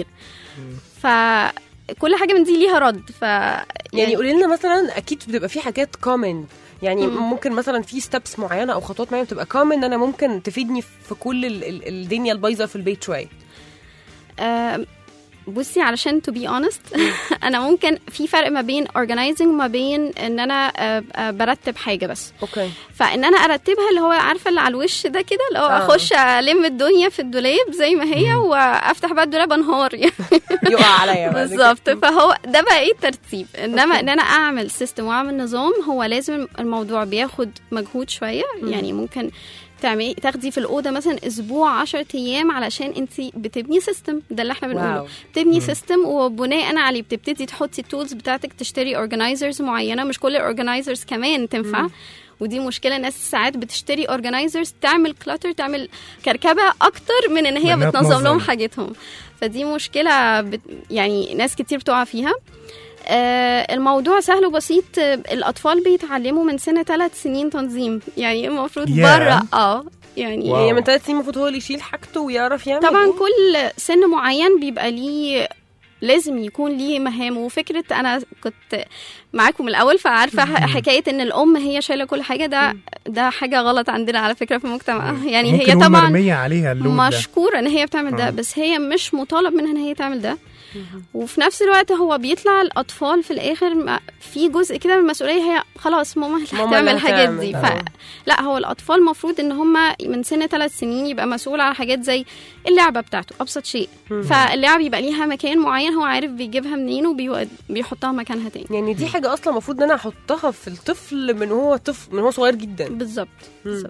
فكل حاجة من دي ليها رد ف يعني قولي لنا مثلا اكيد بتبقى في حاجات كومن يعني مم. ممكن مثلا في ستبس معينه او خطوات معينه بتبقى كومن انا ممكن تفيدني في كل ال- ال- الدنيا البايظه في البيت شويه آه، بصي علشان to be honest انا ممكن في فرق ما بين organizing وما بين ان انا آه، آه، برتب حاجه بس اوكي فان انا ارتبها اللي هو عارفه اللي على الوش ده كده اللي هو آه. اخش الم الدنيا في الدولاب زي ما هي وافتح بقى الدولاب انهار يعني يقع عليا بعد كده. بالظبط فهو ده بقى ايه الترتيب انما ان انا اعمل سيستم واعمل نظام هو لازم الموضوع بياخد مجهود شويه يعني ممكن تعملي تاخدي في الاوضه مثلا اسبوع 10 ايام علشان انت بتبني سيستم ده اللي احنا بنقوله واو. بتبني مم. سيستم وبناء عليه بتبتدي تحطي التولز بتاعتك تشتري اورجنايزرز معينه مش كل الاورجنايزرز كمان تنفع مم. ودي مشكله الناس ساعات بتشتري اورجنايزرز تعمل كلاتر تعمل كركبه اكتر من ان هي من إنها بتنظم لهم تنظم. حاجتهم فدي مشكله بت يعني ناس كتير بتقع فيها آه الموضوع سهل وبسيط آه، الاطفال بيتعلموا من سنه ثلاث سنين تنظيم يعني المفروض ياه. بره اه يعني يعني من ثلاث سنين المفروض هو اللي يشيل حاجته ويعرف يعمل طبعا إيه؟ كل سن معين بيبقى ليه لازم يكون ليه مهام وفكره انا كنت معاكم من الاول فعارفه ح- حكايه ان الام هي شايله كل حاجه ده ده حاجه غلط عندنا على فكره في المجتمع يعني ممكن هي نقول طبعا مرمية عليها اللود ده. مشكوره ان هي بتعمل ده آه. بس هي مش مطالب منها ان هي تعمل ده وفي نفس الوقت هو بيطلع الاطفال في الاخر ما- في جزء كده من المسؤوليه هي خلاص ماما اللي ماما هتعمل اللي الحاجات هتعمل. دي آه. ف... لا هو الاطفال المفروض ان هم من سن ثلاث سنين يبقى مسؤول على حاجات زي اللعبه بتاعته ابسط شيء مم. فاللعب يبقى ليها مكان معين هو عارف بيجيبها منين وبيحطها مكانها تاني يعني دي حاجه اصلا المفروض ان انا احطها في الطفل من هو طفل من هو صغير جدا بالظبط بالظبط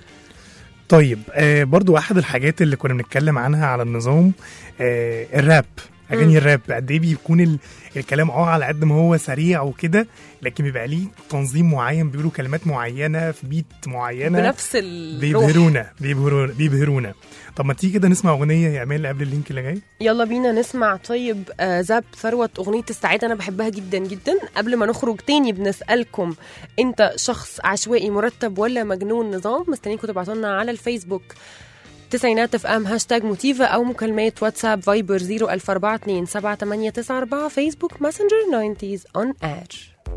طيب آه برضو احد الحاجات اللي كنا بنتكلم عنها على النظام آه الراب اغاني مم. الراب قد ايه بيكون ال... الكلام اه على قد ما هو سريع وكده لكن بيبقى ليه تنظيم معين بيقولوا كلمات معينه في بيت معينه بنفس الروح بيبهرونا بيبهرونا بيبهرونا طب ما تيجي كده نسمع اغنيه يا امال قبل اللينك اللي جاي يلا بينا نسمع طيب آه زاب ثروت أغنية السعادة أنا بحبها جدا جدا قبل ما نخرج تاني بنسألكم أنت شخص عشوائي مرتب ولا مجنون نظام مستنيكم تبعتوا لنا على الفيسبوك تسعينات اف ام هاشتاج موتيفا او مكالمات واتساب فايبر 00442 7894 فيسبوك ماسنجر 90s اون اير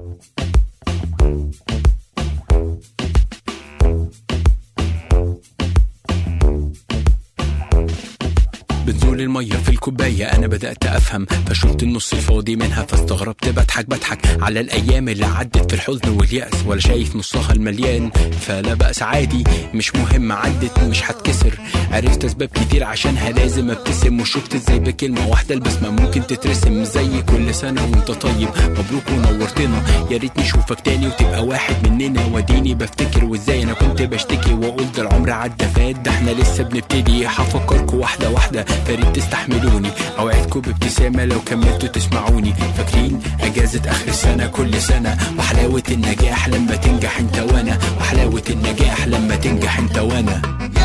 بنزول المية في الكوباية أنا بدأت أفهم فشلت النص الفاضي منها فاستغربت بضحك بضحك على الأيام اللي عدت في الحزن واليأس ولا شايف نصها المليان فلا بأس عادي مش مهم عدت مش هتكسر عرفت أسباب كتير عشانها لازم أبتسم وشفت إزاي بكلمة واحدة البسمة ممكن تترسم زي كل سنة وأنت طيب مبروك ونورتنا يا ريت نشوفك تاني وتبقى واحد مننا وديني بفتكر وإزاي أنا كنت بشتكي وأقول ده العمر عدى فات ده احنا لسه بنبتدي هفكركوا واحدة واحدة فريد تستحملوني اوعدكم بابتسامة لو كملتوا تسمعوني فاكرين اجازة اخر السنة كل سنة وحلاوة النجاح لما تنجح انت وانا وحلاوة النجاح لما تنجح انت وانا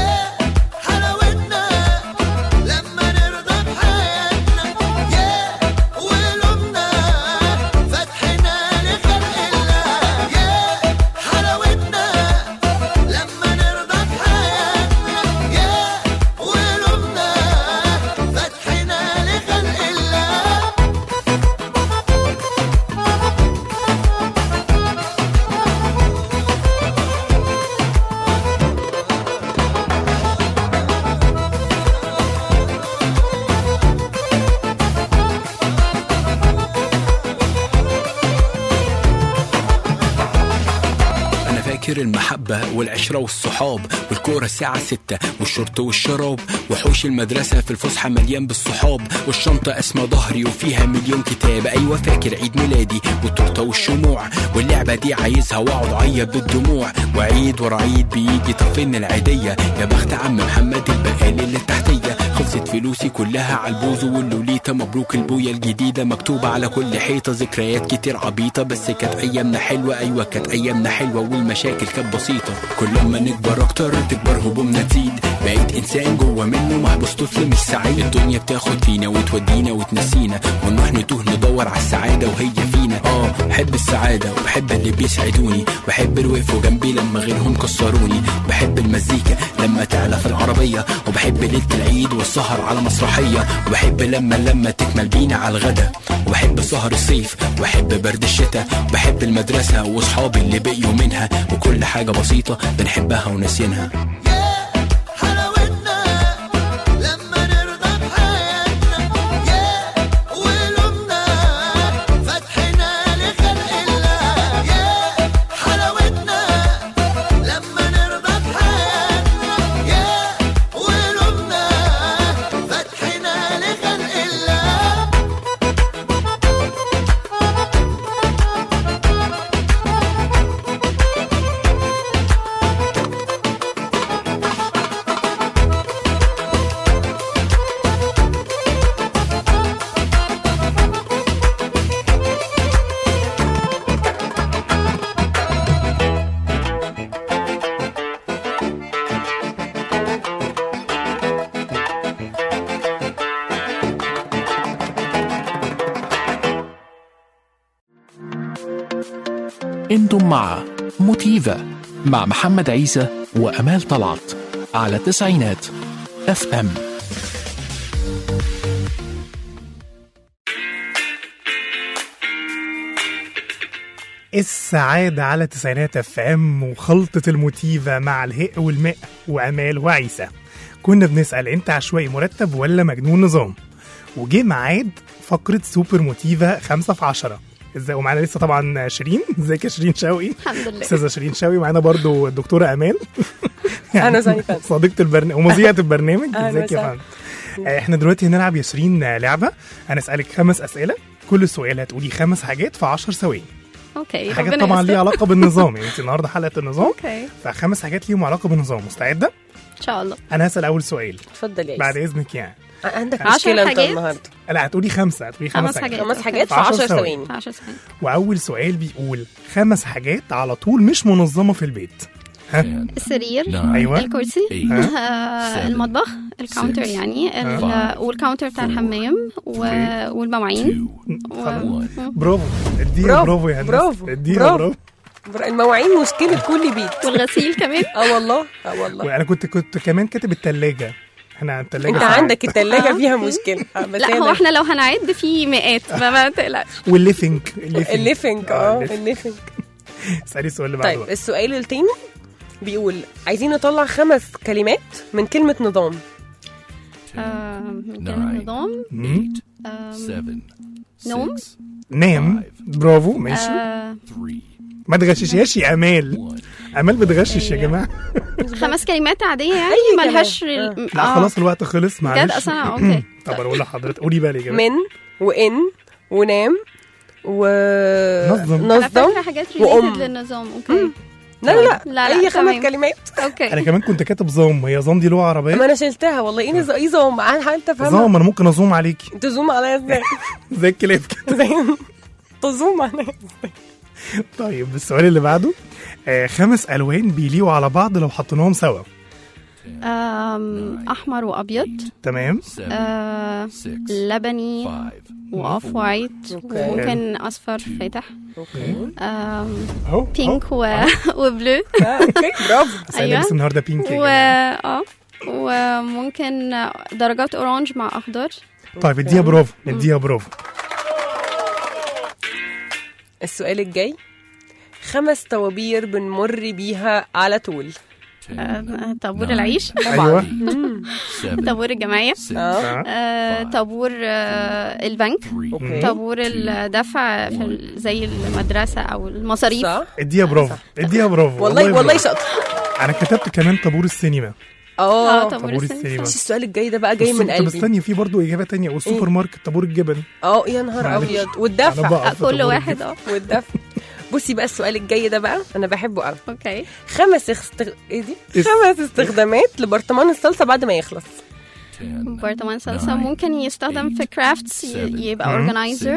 أنا فاكر المحبة والعشرة والصحاب والكورة الساعة ستة والشرط والشراب وحوش المدرسة في الفسحة مليان بالصحاب والشنطة اسمى ظهري وفيها مليون كتاب أيوة فاكر عيد ميلادي والتورتة والشموع واللعبة دي عايزها وأقعد أعيط بالدموع وعيد ورا عيد بيجي طب فين العيدية يا بخت عم محمد البقالي اللي تحتية خلصت فلوسي كلها على البوز واللوليتا مبروك البوية الجديدة مكتوبة على كل حيطة ذكريات كتير عبيطة بس كانت أيامنا حلوة أيوة كانت أيامنا حلوة والمشاكل المشاكل كانت بسيطة كل ما نكبر أكتر تكبر همومنا تزيد بقيت إنسان جوه منه محبوس طفل مش سعيد الدنيا بتاخد فينا وتودينا وتنسينا ونروح نتوه ندور على السعادة وهي فينا اه بحب السعادة وبحب اللي بيسعدوني بحب اللي وقفوا جنبي لما غيرهم كسروني بحب المزيكا لما تعلى في العربية وبحب ليلة العيد والسهر على مسرحية وبحب لما لما تكمل بينا على الغدا وبحب سهر الصيف وبحب برد الشتاء وبحب المدرسة واصحابي اللي بقيوا منها وكل حاجة بسيطة بنحبها وناسينها لما نرضى بحياتنا يا ولومنا فتحنا لخلق الله يا حلاوتنا لما نرضى بحياتنا يا ولومنا فتحنا لخلق الله انتم مع موتيفا مع محمد عيسى وأمال طلعت على تسعينات اف ام السعادة على تسعينات اف ام وخلطة الموتيفا مع الهاء والماء وأمال وعيسى كنا بنسأل انت عشوائي مرتب ولا مجنون نظام وجه ميعاد فقرة سوبر موتيفا خمسة في عشرة ازاي ومعانا لسه طبعا شيرين ازيك يا شيرين شوقي الحمد لله استاذه شيرين شوقي معانا برضو الدكتوره امال أهلا وسهلا فندم. صديقه البرنامج ومذيعه البرنامج أهلا ازيك يا وسهلا. فندم آه، احنا دلوقتي هنلعب يا شيرين آه، لعبه هنسالك خمس اسئله كل سؤال هتقولي خمس حاجات في 10 ثواني اوكي حاجات ربنا طبعا يستر. ليها علاقه بالنظام يعني انت النهارده حلقه النظام اوكي فخمس حاجات ليهم علاقه بالنظام مستعده ان شاء الله انا هسال اول سؤال اتفضل يا بعد ياسر. اذنك يعني عندك عشر مشكلة انت حاجات؟ النهارده لا هتقولي خمسه هتقولي خمس, خمس حاجات خمس حاجات في في عشر 10 ثواني. ثواني 10 ثواني واول سؤال بيقول خمس حاجات على طول مش منظمه في البيت ها السرير ايوه الكرسي ها؟ آه، المطبخ الكاونتر يعني ال- والكاونتر بتاع الحمام و- والمواعين و- برافو اديها برافو، برافو يا هندسه برافو، اديها برافو. برافو بر- المواعين مشكلة كل بيت والغسيل كمان اه والله اه والله وانا كنت كنت كمان كاتب التلاجة احنا عن التلاجة انت ساعات. عندك التلاجة آه. فيها مشكلة آه، بس لا هي هو ده. احنا لو هنعد في مئات فما تقلقش والليفنج الليفنج الليفنج اه الليفنج اسالي السؤال اللي بعده طيب السؤال التاني بيقول عايزين نطلع خمس كلمات من كلمة نظام آه، من كلمة نظام مم. آم، نوم نام برافو ماشي آه، ما تغششياش يا امال امال بتغشش يا جماعه خمس كلمات عادية يعني كلمة. ملهاش آه. لا خلاص الوقت خلص معلش بجد أصل أنا- أوكي. طب انا اقول لحضرتك قولي بقى الاجابه من وإن ونام و نظم. على نظم فكرة حاجات وأم. ريليتد للنظام اوكي لا لا لا، لا، أي خمس تمام. كلمات اوكي انا كمان كنت كاتب ظام هي ظام دي لغه ما عربيه أنا شلتها والله إيه نظ- إيه ظام أنا حاولت أفهمها ظام انا ممكن ازوم عليكي تزوم عليا إزاي زي الكلاب كده زي تزوم عليا طيب السؤال اللي بعده آه خمس الوان بيليقوا على بعض لو حطيناهم سوا آم، احمر وابيض تمام آه، لبني واوف وايت أوكي. وممكن اصفر فاتح آم، اهو بينك و... وبلو اوكي برافو اسالي أيوة. بس النهارده بينك يا و جماعة. اه وممكن درجات اورانج مع اخضر طيب اديها برافو اديها برافو السؤال الجاي خمس طوابير بنمر بيها على طول آه، طابور العيش ايوه طابور الجمعية اه آه، طابور آه، البنك اوكي طابور الدفع في ال- زي المدرسة أو المصاريف صح اديها برافو اديها برافو والله والله برافو. شاطر انا كتبت كمان طابور السينما اه اه طابور طابور السن السينما بس السؤال الجاي ده بقى جاي بس- من طب قلبي استني في برضو اجابه تانية والسوبر ماركت طابور الجبن اه يا نهار معلش. ابيض أنا والدفع بقى آه، في طابور كل واحد اه والدفع بصي بقى السؤال الجاي ده بقى انا بحبه قوي اوكي خمس استغ... ايه دي اس- خمس استخدامات لبرطمان الصلصه بعد ما يخلص برطمان صلصة ممكن يستخدم في كرافتس يبقى مم. اورجنايزر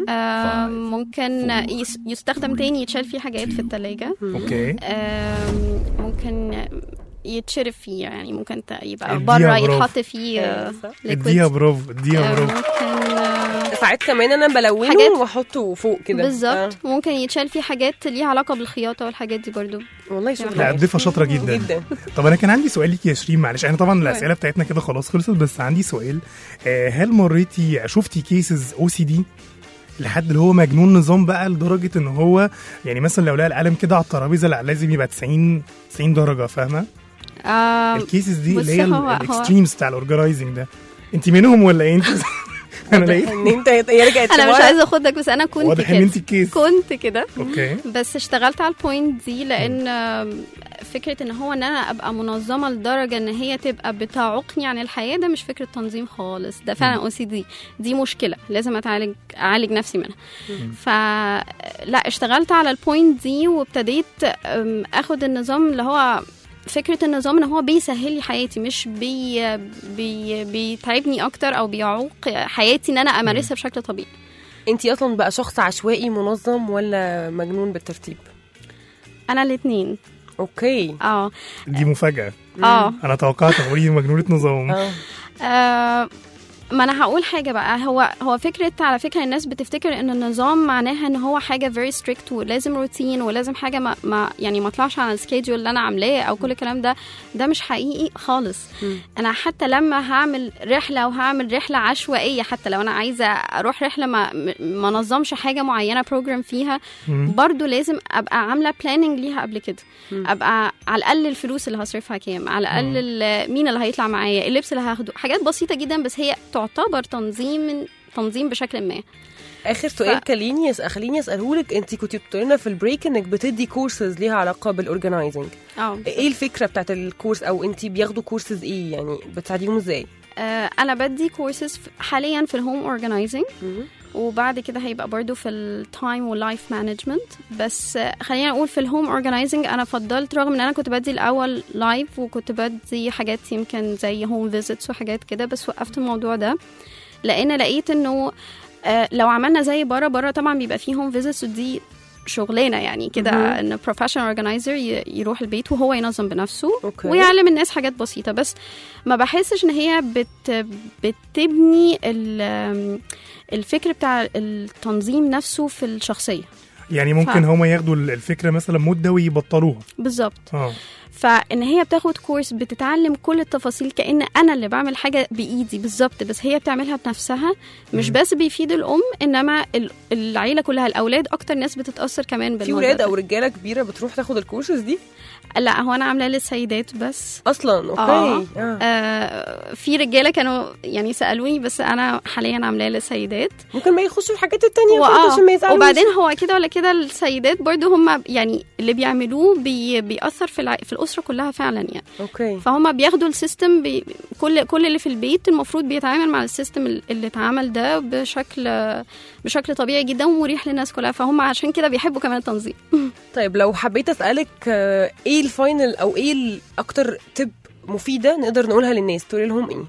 ممكن يس- يستخدم تاني يتشال فيه حاجات في التلاجة اوكي آم، ممكن يتشرب فيه يعني ممكن ت- يبقى اديها بره برافو. يتحط فيه آه، اديها liquids. برافو اديها آه، برافو ممكن آه، ساعات كمان انا بلونه حاجات- واحطه فوق كده بالظبط ممكن يتشال فيه حاجات ليها علاقة بالخياطة والحاجات دي برضو والله لا الضيفه شاطره جدا جدا طب انا كان عندي سؤال ليك يا شيرين معلش انا طبعا الاسئله بتاعتنا كده خلاص خلصت بس عندي سؤال آه، هل مريتي شفتي كيسز او سي دي لحد اللي هو مجنون نظام بقى لدرجه ان هو يعني مثلا لو لقى القلم كده على الترابيزه لا لازم يبقى 90 90 درجه فاهمه آه، الكيسز دي بص اللي هي هو- هو- الاكستريمز بتاع الاورجنايزنج ده انت منهم ولا ايه انت انا لقيت ان انت هي رجعت انا مش لورا. عايزه اخدك بس انا كنت واضح ان كده انت الكيس كنت كده اوكي بس اشتغلت على البوينت دي لان آم، فكره ان هو ان انا ابقى منظمه لدرجه ان هي تبقى بتعوقني عن الحياه ده مش فكره تنظيم خالص ده فعلا او سي دي دي مشكله لازم اتعالج اعالج نفسي منها فلا اشتغلت على البوينت دي وابتديت أم، اخد النظام اللي هو فكره النظام ان هو بيسهل لي حياتي مش بي بي بيتعبني اكتر او بيعوق حياتي ان انا امارسها بشكل طبيعي انت اصلا بقى شخص عشوائي منظم ولا مجنون بالترتيب انا الاثنين اوكي اه دي مفاجاه اه انا توقعت تقولي مجنونه نظام آه، ما انا هقول حاجه بقى هو هو فكره على فكره الناس بتفتكر ان النظام معناها ان هو حاجه very strict ولازم روتين ولازم حاجه ما, ما يعني ما اطلعش عن السكيدول اللي انا عاملاه او كل الكلام ده ده مش حقيقي خالص انا حتى لما هعمل رحله وهعمل رحله عشوائيه حتى لو انا عايزه اروح رحله ما ما نظمش حاجه معينه بروجرام فيها مم. برضو لازم ابقى عامله بلاننج ليها قبل كده ابقى على الاقل الفلوس اللي هصرفها كام على الاقل ال- مين اللي هيطلع معايا اللبس اللي هاخده حاجات بسيطه جدا بس هي تعتبر تنظيم تنظيم بشكل ما اخر سؤال خليني يس... خليني اساله لك انت كنت بتقولي لنا في البريك انك بتدي كورسز ليها علاقه بالاورجنايزنج اه ايه الفكره بتاعت الكورس او انت بياخدوا كورسز ايه يعني بتساعديهم ازاي آه، انا بدي كورسز حاليا في الهوم اورجنايزنج وبعد كده هيبقى برضو في التايم واللايف مانجمنت بس آه، خلينا نقول في الهوم اورجنايزنج انا فضلت رغم ان انا كنت بدي الاول لايف وكنت بدي حاجات يمكن زي هوم فيزيتس وحاجات كده بس وقفت الموضوع ده لان لقيت انه آه، لو عملنا زي بره بره طبعا بيبقى فيه هوم فيزيتس ودي شغلانه يعني كده مهم. ان بروفيشنال اورجنايزر يروح البيت وهو ينظم بنفسه أوكي. ويعلم الناس حاجات بسيطه بس ما بحسش ان هي بت بتبني ال- الفكر بتاع التنظيم نفسه في الشخصيه يعني ممكن ف- هما ياخدوا الفكره مثلا مده ويبطلوها بالظبط اه فان هي بتاخد كورس بتتعلم كل التفاصيل كان انا اللي بعمل حاجه بايدي بالظبط بس هي بتعملها بنفسها مش بس بيفيد الام انما ال- العيله كلها الاولاد اكتر ناس بتتاثر كمان في بالموضوع ولاد ده. او رجاله كبيره بتروح تاخد الكورسز دي لا هو انا عاملاه للسيدات بس اصلا اوكي آه. آه. آه. في رجاله كانوا يعني سالوني بس انا حاليا عاملاه للسيدات ممكن ما يخشوا الحاجات التانية برضه وآه. عشان ما يزعلوش وبعدين هو كده ولا كده السيدات برضو هم يعني اللي بيعملوه بي بيأثر في الع... في الأسرة كلها فعلا يعني اوكي فهم بياخدوا السيستم بي... كل كل اللي في البيت المفروض بيتعامل مع السيستم ال- اللي اتعمل ده بشكل بشكل طبيعي جدا ومريح للناس كلها فهم عشان كده بيحبوا كمان التنظيم طيب لو حبيت اسالك آه، ايه الفاينل او ايه الاكتر تب مفيده نقدر نقولها للناس تقولي لهم ايه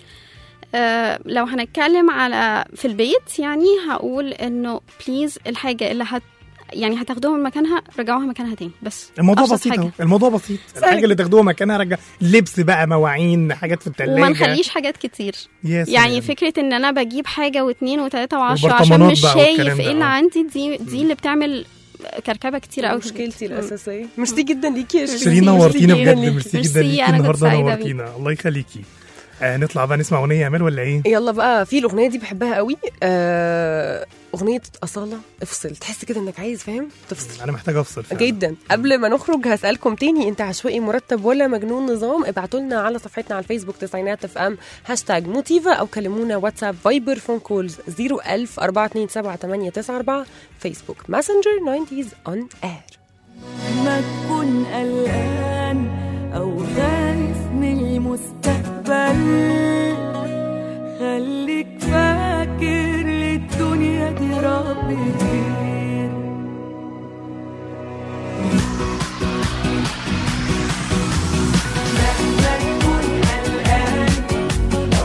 آه، لو هنتكلم على في البيت يعني هقول انه بليز الحاجه اللي هت يعني هتاخدوها من مكانها رجعوها مكانها تاني بس الموضوع أبسط بسيط حاجة. اهو الموضوع بسيط الحاجه اللي تاخدوها مكانها رجع لبس بقى مواعين حاجات في الثلاجه وما نخليش حاجات كتير يا يعني سلام. فكره ان انا بجيب حاجه واثنين وثلاثه وعشرة عشان وبرطمانات مش بقى شايف والكلام ايه ده، اللي آه. عندي دي دي اللي بتعمل كركبه كتير قوي مشكلتي الاساسيه ميرسي جدا ليكي يا شيرين نورتينا بجد ميرسي ميرسي، جدا ليكي أنا كنت النهارده سعيدة نورتينا الله يخليكي آه نطلع بقى نسمع اغنيه يا امال ولا ايه؟ يلا بقى في الاغنيه دي بحبها قوي آه اغنيه اصاله افصل تحس كده انك عايز فاهم تفصل انا محتاج افصل فعلا. جدا قبل ما نخرج هسألكم تاني انت عشوائي مرتب ولا مجنون نظام ابعتوا لنا على صفحتنا على الفيسبوك تسعينات اف ام هاشتاج موتيفا او كلمونا واتساب فايبر فون كولز 01000 427 فيسبوك ماسنجر 90s اون اير ما تكون قلقان أو خايف من المستقبل خليك فاكر للدنيا دي رب خير مهما تكون قلقان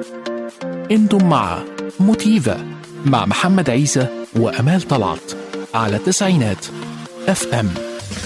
انتم مع موتيفا مع محمد عيسى وأمال طلعت على تسعينات اف ام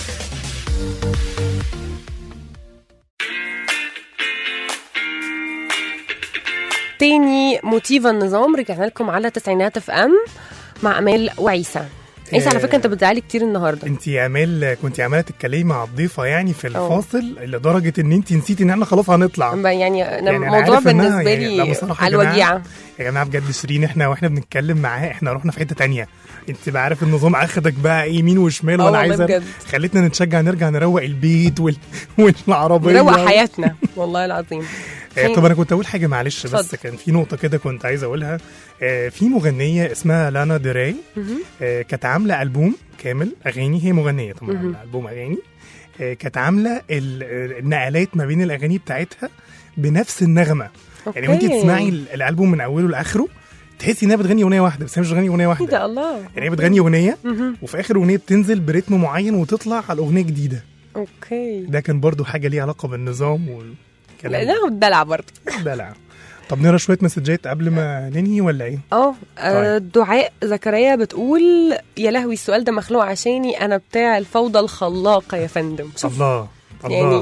تاني موتيفا النظام رجعنا لكم على تسعينات اف ام مع امال وعيسى عيسى على فكره انت بتزعلي كتير النهارده انت يا امال كنت عماله تتكلمي مع الضيفه يعني في أوه. الفاصل لدرجه ان انت نسيتي ان احنا خلاص هنطلع يعني انا يعني أنا الموضوع عارف إنها بالنسبه يعني- لا لي بصراحة يا على جماعة، الوجيعه يا جماعه بجد شيرين احنا واحنا بنتكلم معاه احنا رحنا في حته تانية انت بقى عارف النظام اخدك بقى ايه يمين وشمال آه وانا والله عايزه بجد. خلتنا نتشجع نرجع نروق البيت وال... والعربيه نروق حياتنا والله العظيم آه، طب انا كنت اقول حاجه معلش بس اتفضل. كان في نقطه كده كنت عايز اقولها آه، في مغنيه اسمها لانا ديراي مهم. آه، كانت عامله البوم كامل اغاني هي مغنيه طبعا مهم. عاملة البوم اغاني آه، كانت عامله ال- آه، النقلات ما بين الاغاني بتاعتها بنفس النغمه يعني وانت أوكي. تسمعي ال- الالبوم من اوله لاخره تحسي انها بتغني اغنيه واحده بس هي مش بتغني اغنيه ايه واحده ده الله يعني هي بتغني اغنيه مهم. وفي اخر اغنيه بتنزل برتم معين وتطلع على اغنيه جديده اوكي ده كان برضو حاجه ليها علاقه بالنظام لا والكلام ده الدلع برضه دلع طب نقرا شويه مسجات قبل ما ننهي ولا ايه؟ اه آه، دعاء زكريا بتقول يا لهوي السؤال ده مخلوق عشاني انا بتاع الفوضى الخلاقه يا فندم شوف الله الله يعني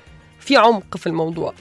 في عمق في الموضوع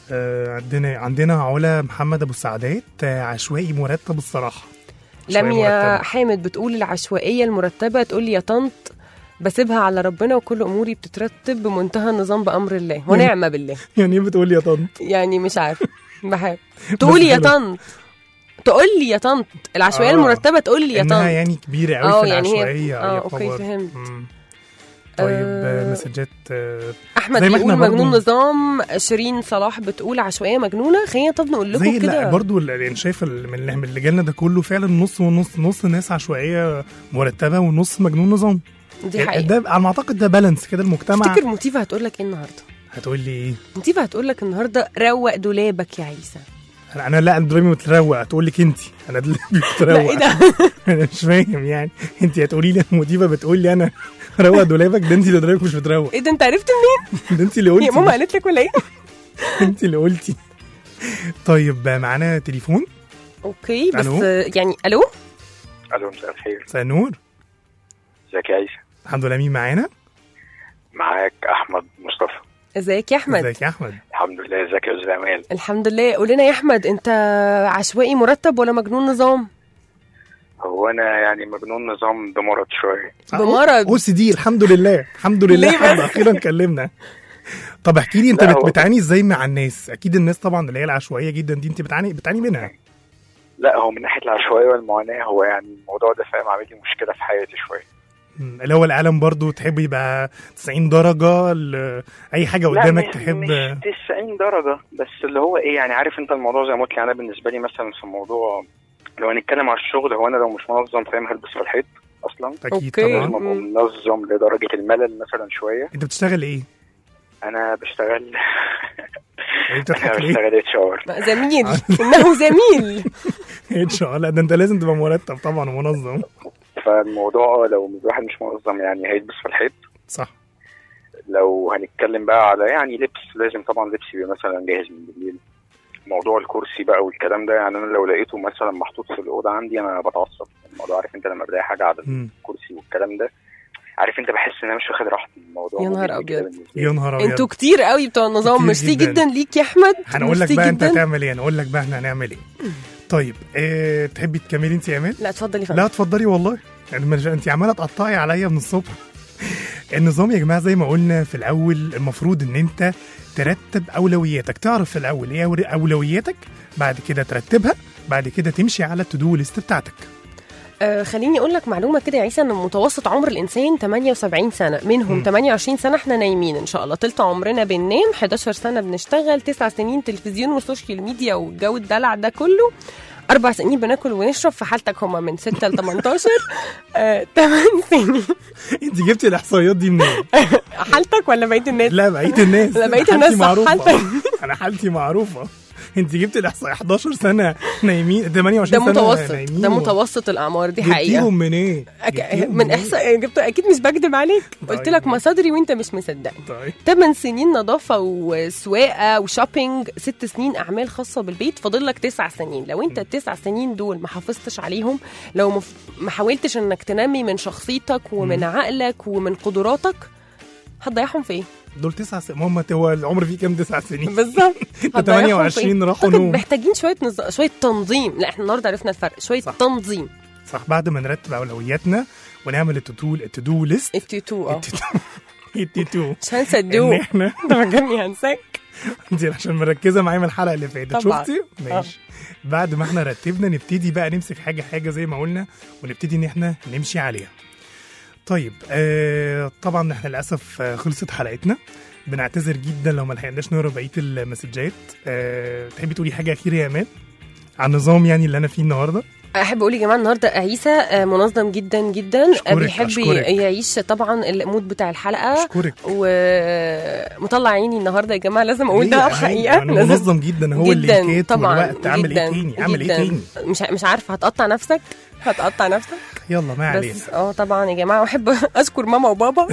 آه عندنا عندنا علا محمد ابو السعدات آه عشوائي مرتب الصراحه عشوائي لميا مرتب. حامد بتقول العشوائيه المرتبه تقول لي يا طنط بسيبها على ربنا وكل اموري بتترتب بمنتهى النظام بامر الله ونعمه بالله يعني ايه بتقول يا طنط؟ يعني مش عارف بحب تقولي يا حلو. طنط تقول لي يا طنط العشوائيه آه. المرتبه تقول لي يا طنط انها يعني كبيره قوي آه، في يعني هي- العشوائيه آه، يا أوكي، خبر. فهمت. مم. طيب آه، آه مسجات آه احمد زي ما بيقول احنا برضو- مجنون نظام شيرين صلاح بتقول عشوائيه مجنونه خلينا طب نقول زي لكم لا كده برضو ال- يعني شايف ال- من اللي- من اللي جالنا ده كله فعلا نص ونص نص ناس عشوائيه مرتبه ونص مجنون نظام دي يعني حقيقة. ده على ما اعتقد ده بالانس كده المجتمع تفتكر موتيفا هتقول لك ايه النهارده هتقول لي ايه؟ موتيفا هتقول لك النهارده روق دولابك يا عيسى انا انا لا انا دولابي متروق هتقول لك انت انا دولابي متروق لا ايه ده انا مش فاهم يعني انت هتقولي لي المديره بتقول لي انا روق دولابك ده انت اللي دولابك مش متروق ايه ده انت عرفت منين ده انت اللي قلتي يا ماما قالت لك ولا ايه انت اللي قلتي طيب معانا تليفون اوكي بس ألو؟ يعني الو الو مساء الخير مساء النور ازيك يا عيسى الحمد لله مين معانا معاك احمد مصطفى ازيك يا احمد ازيك يا احمد الحمد لله ازيك يا استاذ امال الحمد لله قول لنا يا احمد انت عشوائي مرتب ولا مجنون نظام هو انا يعني مجنون نظام بمرض شويه بمرض او سي دي الحمد لله الحمد لله ليه احنا بس؟ اخيرا كلمنا طب احكي لي انت لا، بت- هو- بتعاني ازاي مع الناس اكيد الناس طبعا اللي هي العشوائيه جدا دي انت بتعاني بتعاني منها لا هو من ناحيه العشوائيه والمعاناه هو يعني الموضوع ده فاهم عامل لي مشكله في حياتي شويه مم. اللي هو القلم برضو تحب يبقى 90 درجه ل- اي حاجه لا، قدامك مش- تحب مش 90 درجه بس اللي هو ايه يعني عارف انت الموضوع زي ما قلت لي انا بالنسبه لي مثلا في الموضوع لو هنتكلم على الشغل هو انا لو مش منظم فاهم هلبس في الحيط اصلا اكيد أوكي. طبعا لازم ابقى منظم لدرجه الملل مثلا شويه انت بتشتغل ايه؟ انا بشتغل يعني انا بتضحك ليه؟ بشتغل اتش ار زميل انه زميل ان شاء الله ده انت لازم تبقى مرتب طبعا ومنظم فالموضوع لو الواحد مش منظم يعني هيلبس في الحيط صح لو هنتكلم بقى على يعني لبس لازم طبعا لبس يبقى مثلا جاهز من بالليل موضوع الكرسي بقى والكلام ده يعني انا لو لقيته مثلا محطوط في الاوضه عندي انا بتعصب الموضوع عارف انت لما بلاقي حاجه على مم. الكرسي والكلام ده عارف انت بحس ان انا مش واخد راحتي الموضوع يا نهار ممل كده أبيض. بالنسبة لي. يا نهار ابيض انتوا كتير قوي بتوع النظام كتير ميرسي جداً. جدا ليك يا احمد هنقول لك ميرسي بقى انت جداً. هتعمل ايه هنقول لك بقى احنا هنعمل ايه طيب اه تحبي تكملي انت يا امان لا اتفضل يا فندم لا اتفضلي والله يعني مش- انت عماله تقطعي عليا من الصبح النظام يا جماعه زي ما قلنا في الاول المفروض ان انت ترتب اولوياتك تعرف في الاول ايه أول- اولوياتك بعد كده ترتبها بعد كده تمشي على التو ليست بتاعتك آه خليني اقول لك معلومه كده يا عيسى ان متوسط عمر الانسان 78 سنه منهم مم. 28 سنه احنا نايمين ان شاء الله تلت عمرنا بننام 11 سنه بنشتغل 9 سنين تلفزيون وسوشيال ميديا والجو الدلع ده كله اربع سنين بناكل ونشرب في حالتك هما من 6 ل 18 آه 8 سنين انت جبتي الاحصائيات دي منين حالتك ولا بقيه الناس لا بقيه الناس لا، بقية أنا الناس حالتي صح، معروفه حالتك. انا حالتي معروفه انت جبت الاحصاء 11 سنه نايمين 28 ده سنه متوسط نايمين ده متوسط الاعمار دي حقيقه جبتيهم منين؟ أك... جبتيهم من منين؟ احصاء جبت اكيد مش بكدب عليك قلت لك مصادري وانت مش مصدقني طيب 8 سنين نظافه وسواقه وشوبينج ست سنين اعمال خاصه بالبيت فاضل لك تسع سنين لو انت التسع سنين دول ما حافظتش عليهم لو ما ف- ما حاولتش انك تنمي من شخصيتك ومن مم. عقلك ومن قدراتك هتضيعهم في ايه؟ دول تسع سنين هم هو العمر فيه كام تسع سنين بالظبط انت هتضيعهم في 28 إيه؟ راحوا أعتقد نوم محتاجين شويه نز... شويه تنظيم لا احنا النهارده عرفنا الفرق شويه صح. تنظيم صح بعد ما نرتب اولوياتنا ونعمل التو التو ليست التو اه التو مش هنسى الدو ان احنا ده فاكرني هنساك انت عشان مركزه معايا من الحلقه اللي فاتت طبعاً. شفتي ماشي بعد ما احنا رتبنا نبتدي بقى نمسك حاجه حاجه زي ما قلنا ونبتدي ان احنا نمشي عليها طيب آه طبعا احنا للاسف آه، خلصت حلقتنا بنعتذر جدا لو ما لحقناش نقرا بقيه المسجات آه تحبي تقولي حاجه اخيره يا امان عن النظام يعني اللي انا فيه النهارده احب اقول يا جماعه النهارده عيسى آه، منظم جدا جدا آه، أشكرك، بيحب أشكرك. يعيش طبعا المود بتاع الحلقه اشكرك ومطلع عيني النهارده يا جماعه لازم اقول ليه ده يا حقيقه يعني لازم منظم جدا هو جدا اللينكات طبعا والوقت عامل ايه جداً، تاني عامل ايه جداً. تاني مش مش عارفه هتقطع نفسك هتقطع نفسك يلا ما علينا بس اه طبعا يا جماعه واحب اشكر ماما وبابا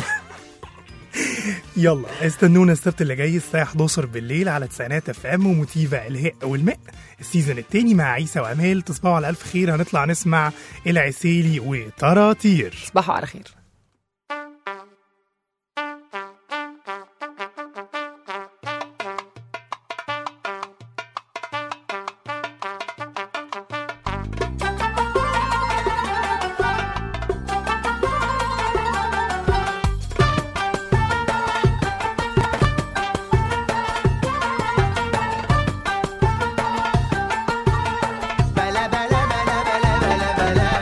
يلا استنونا السبت اللي جاي الساعة 11 بالليل على تسعينات اف ام وموتيفا الهاء والماء السيزون التاني مع عيسى وامال تصبحوا على الف خير هنطلع نسمع العسيلي وطراطير تصبحوا على خير بلا بلا بلا بلا بلا بلا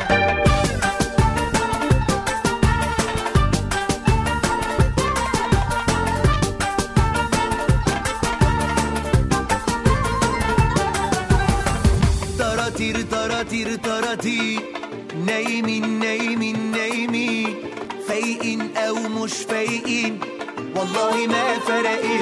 طراطير طراطير طراطير نايمين نايمين نايمين فايقين او مش فايقين والله ما فرقت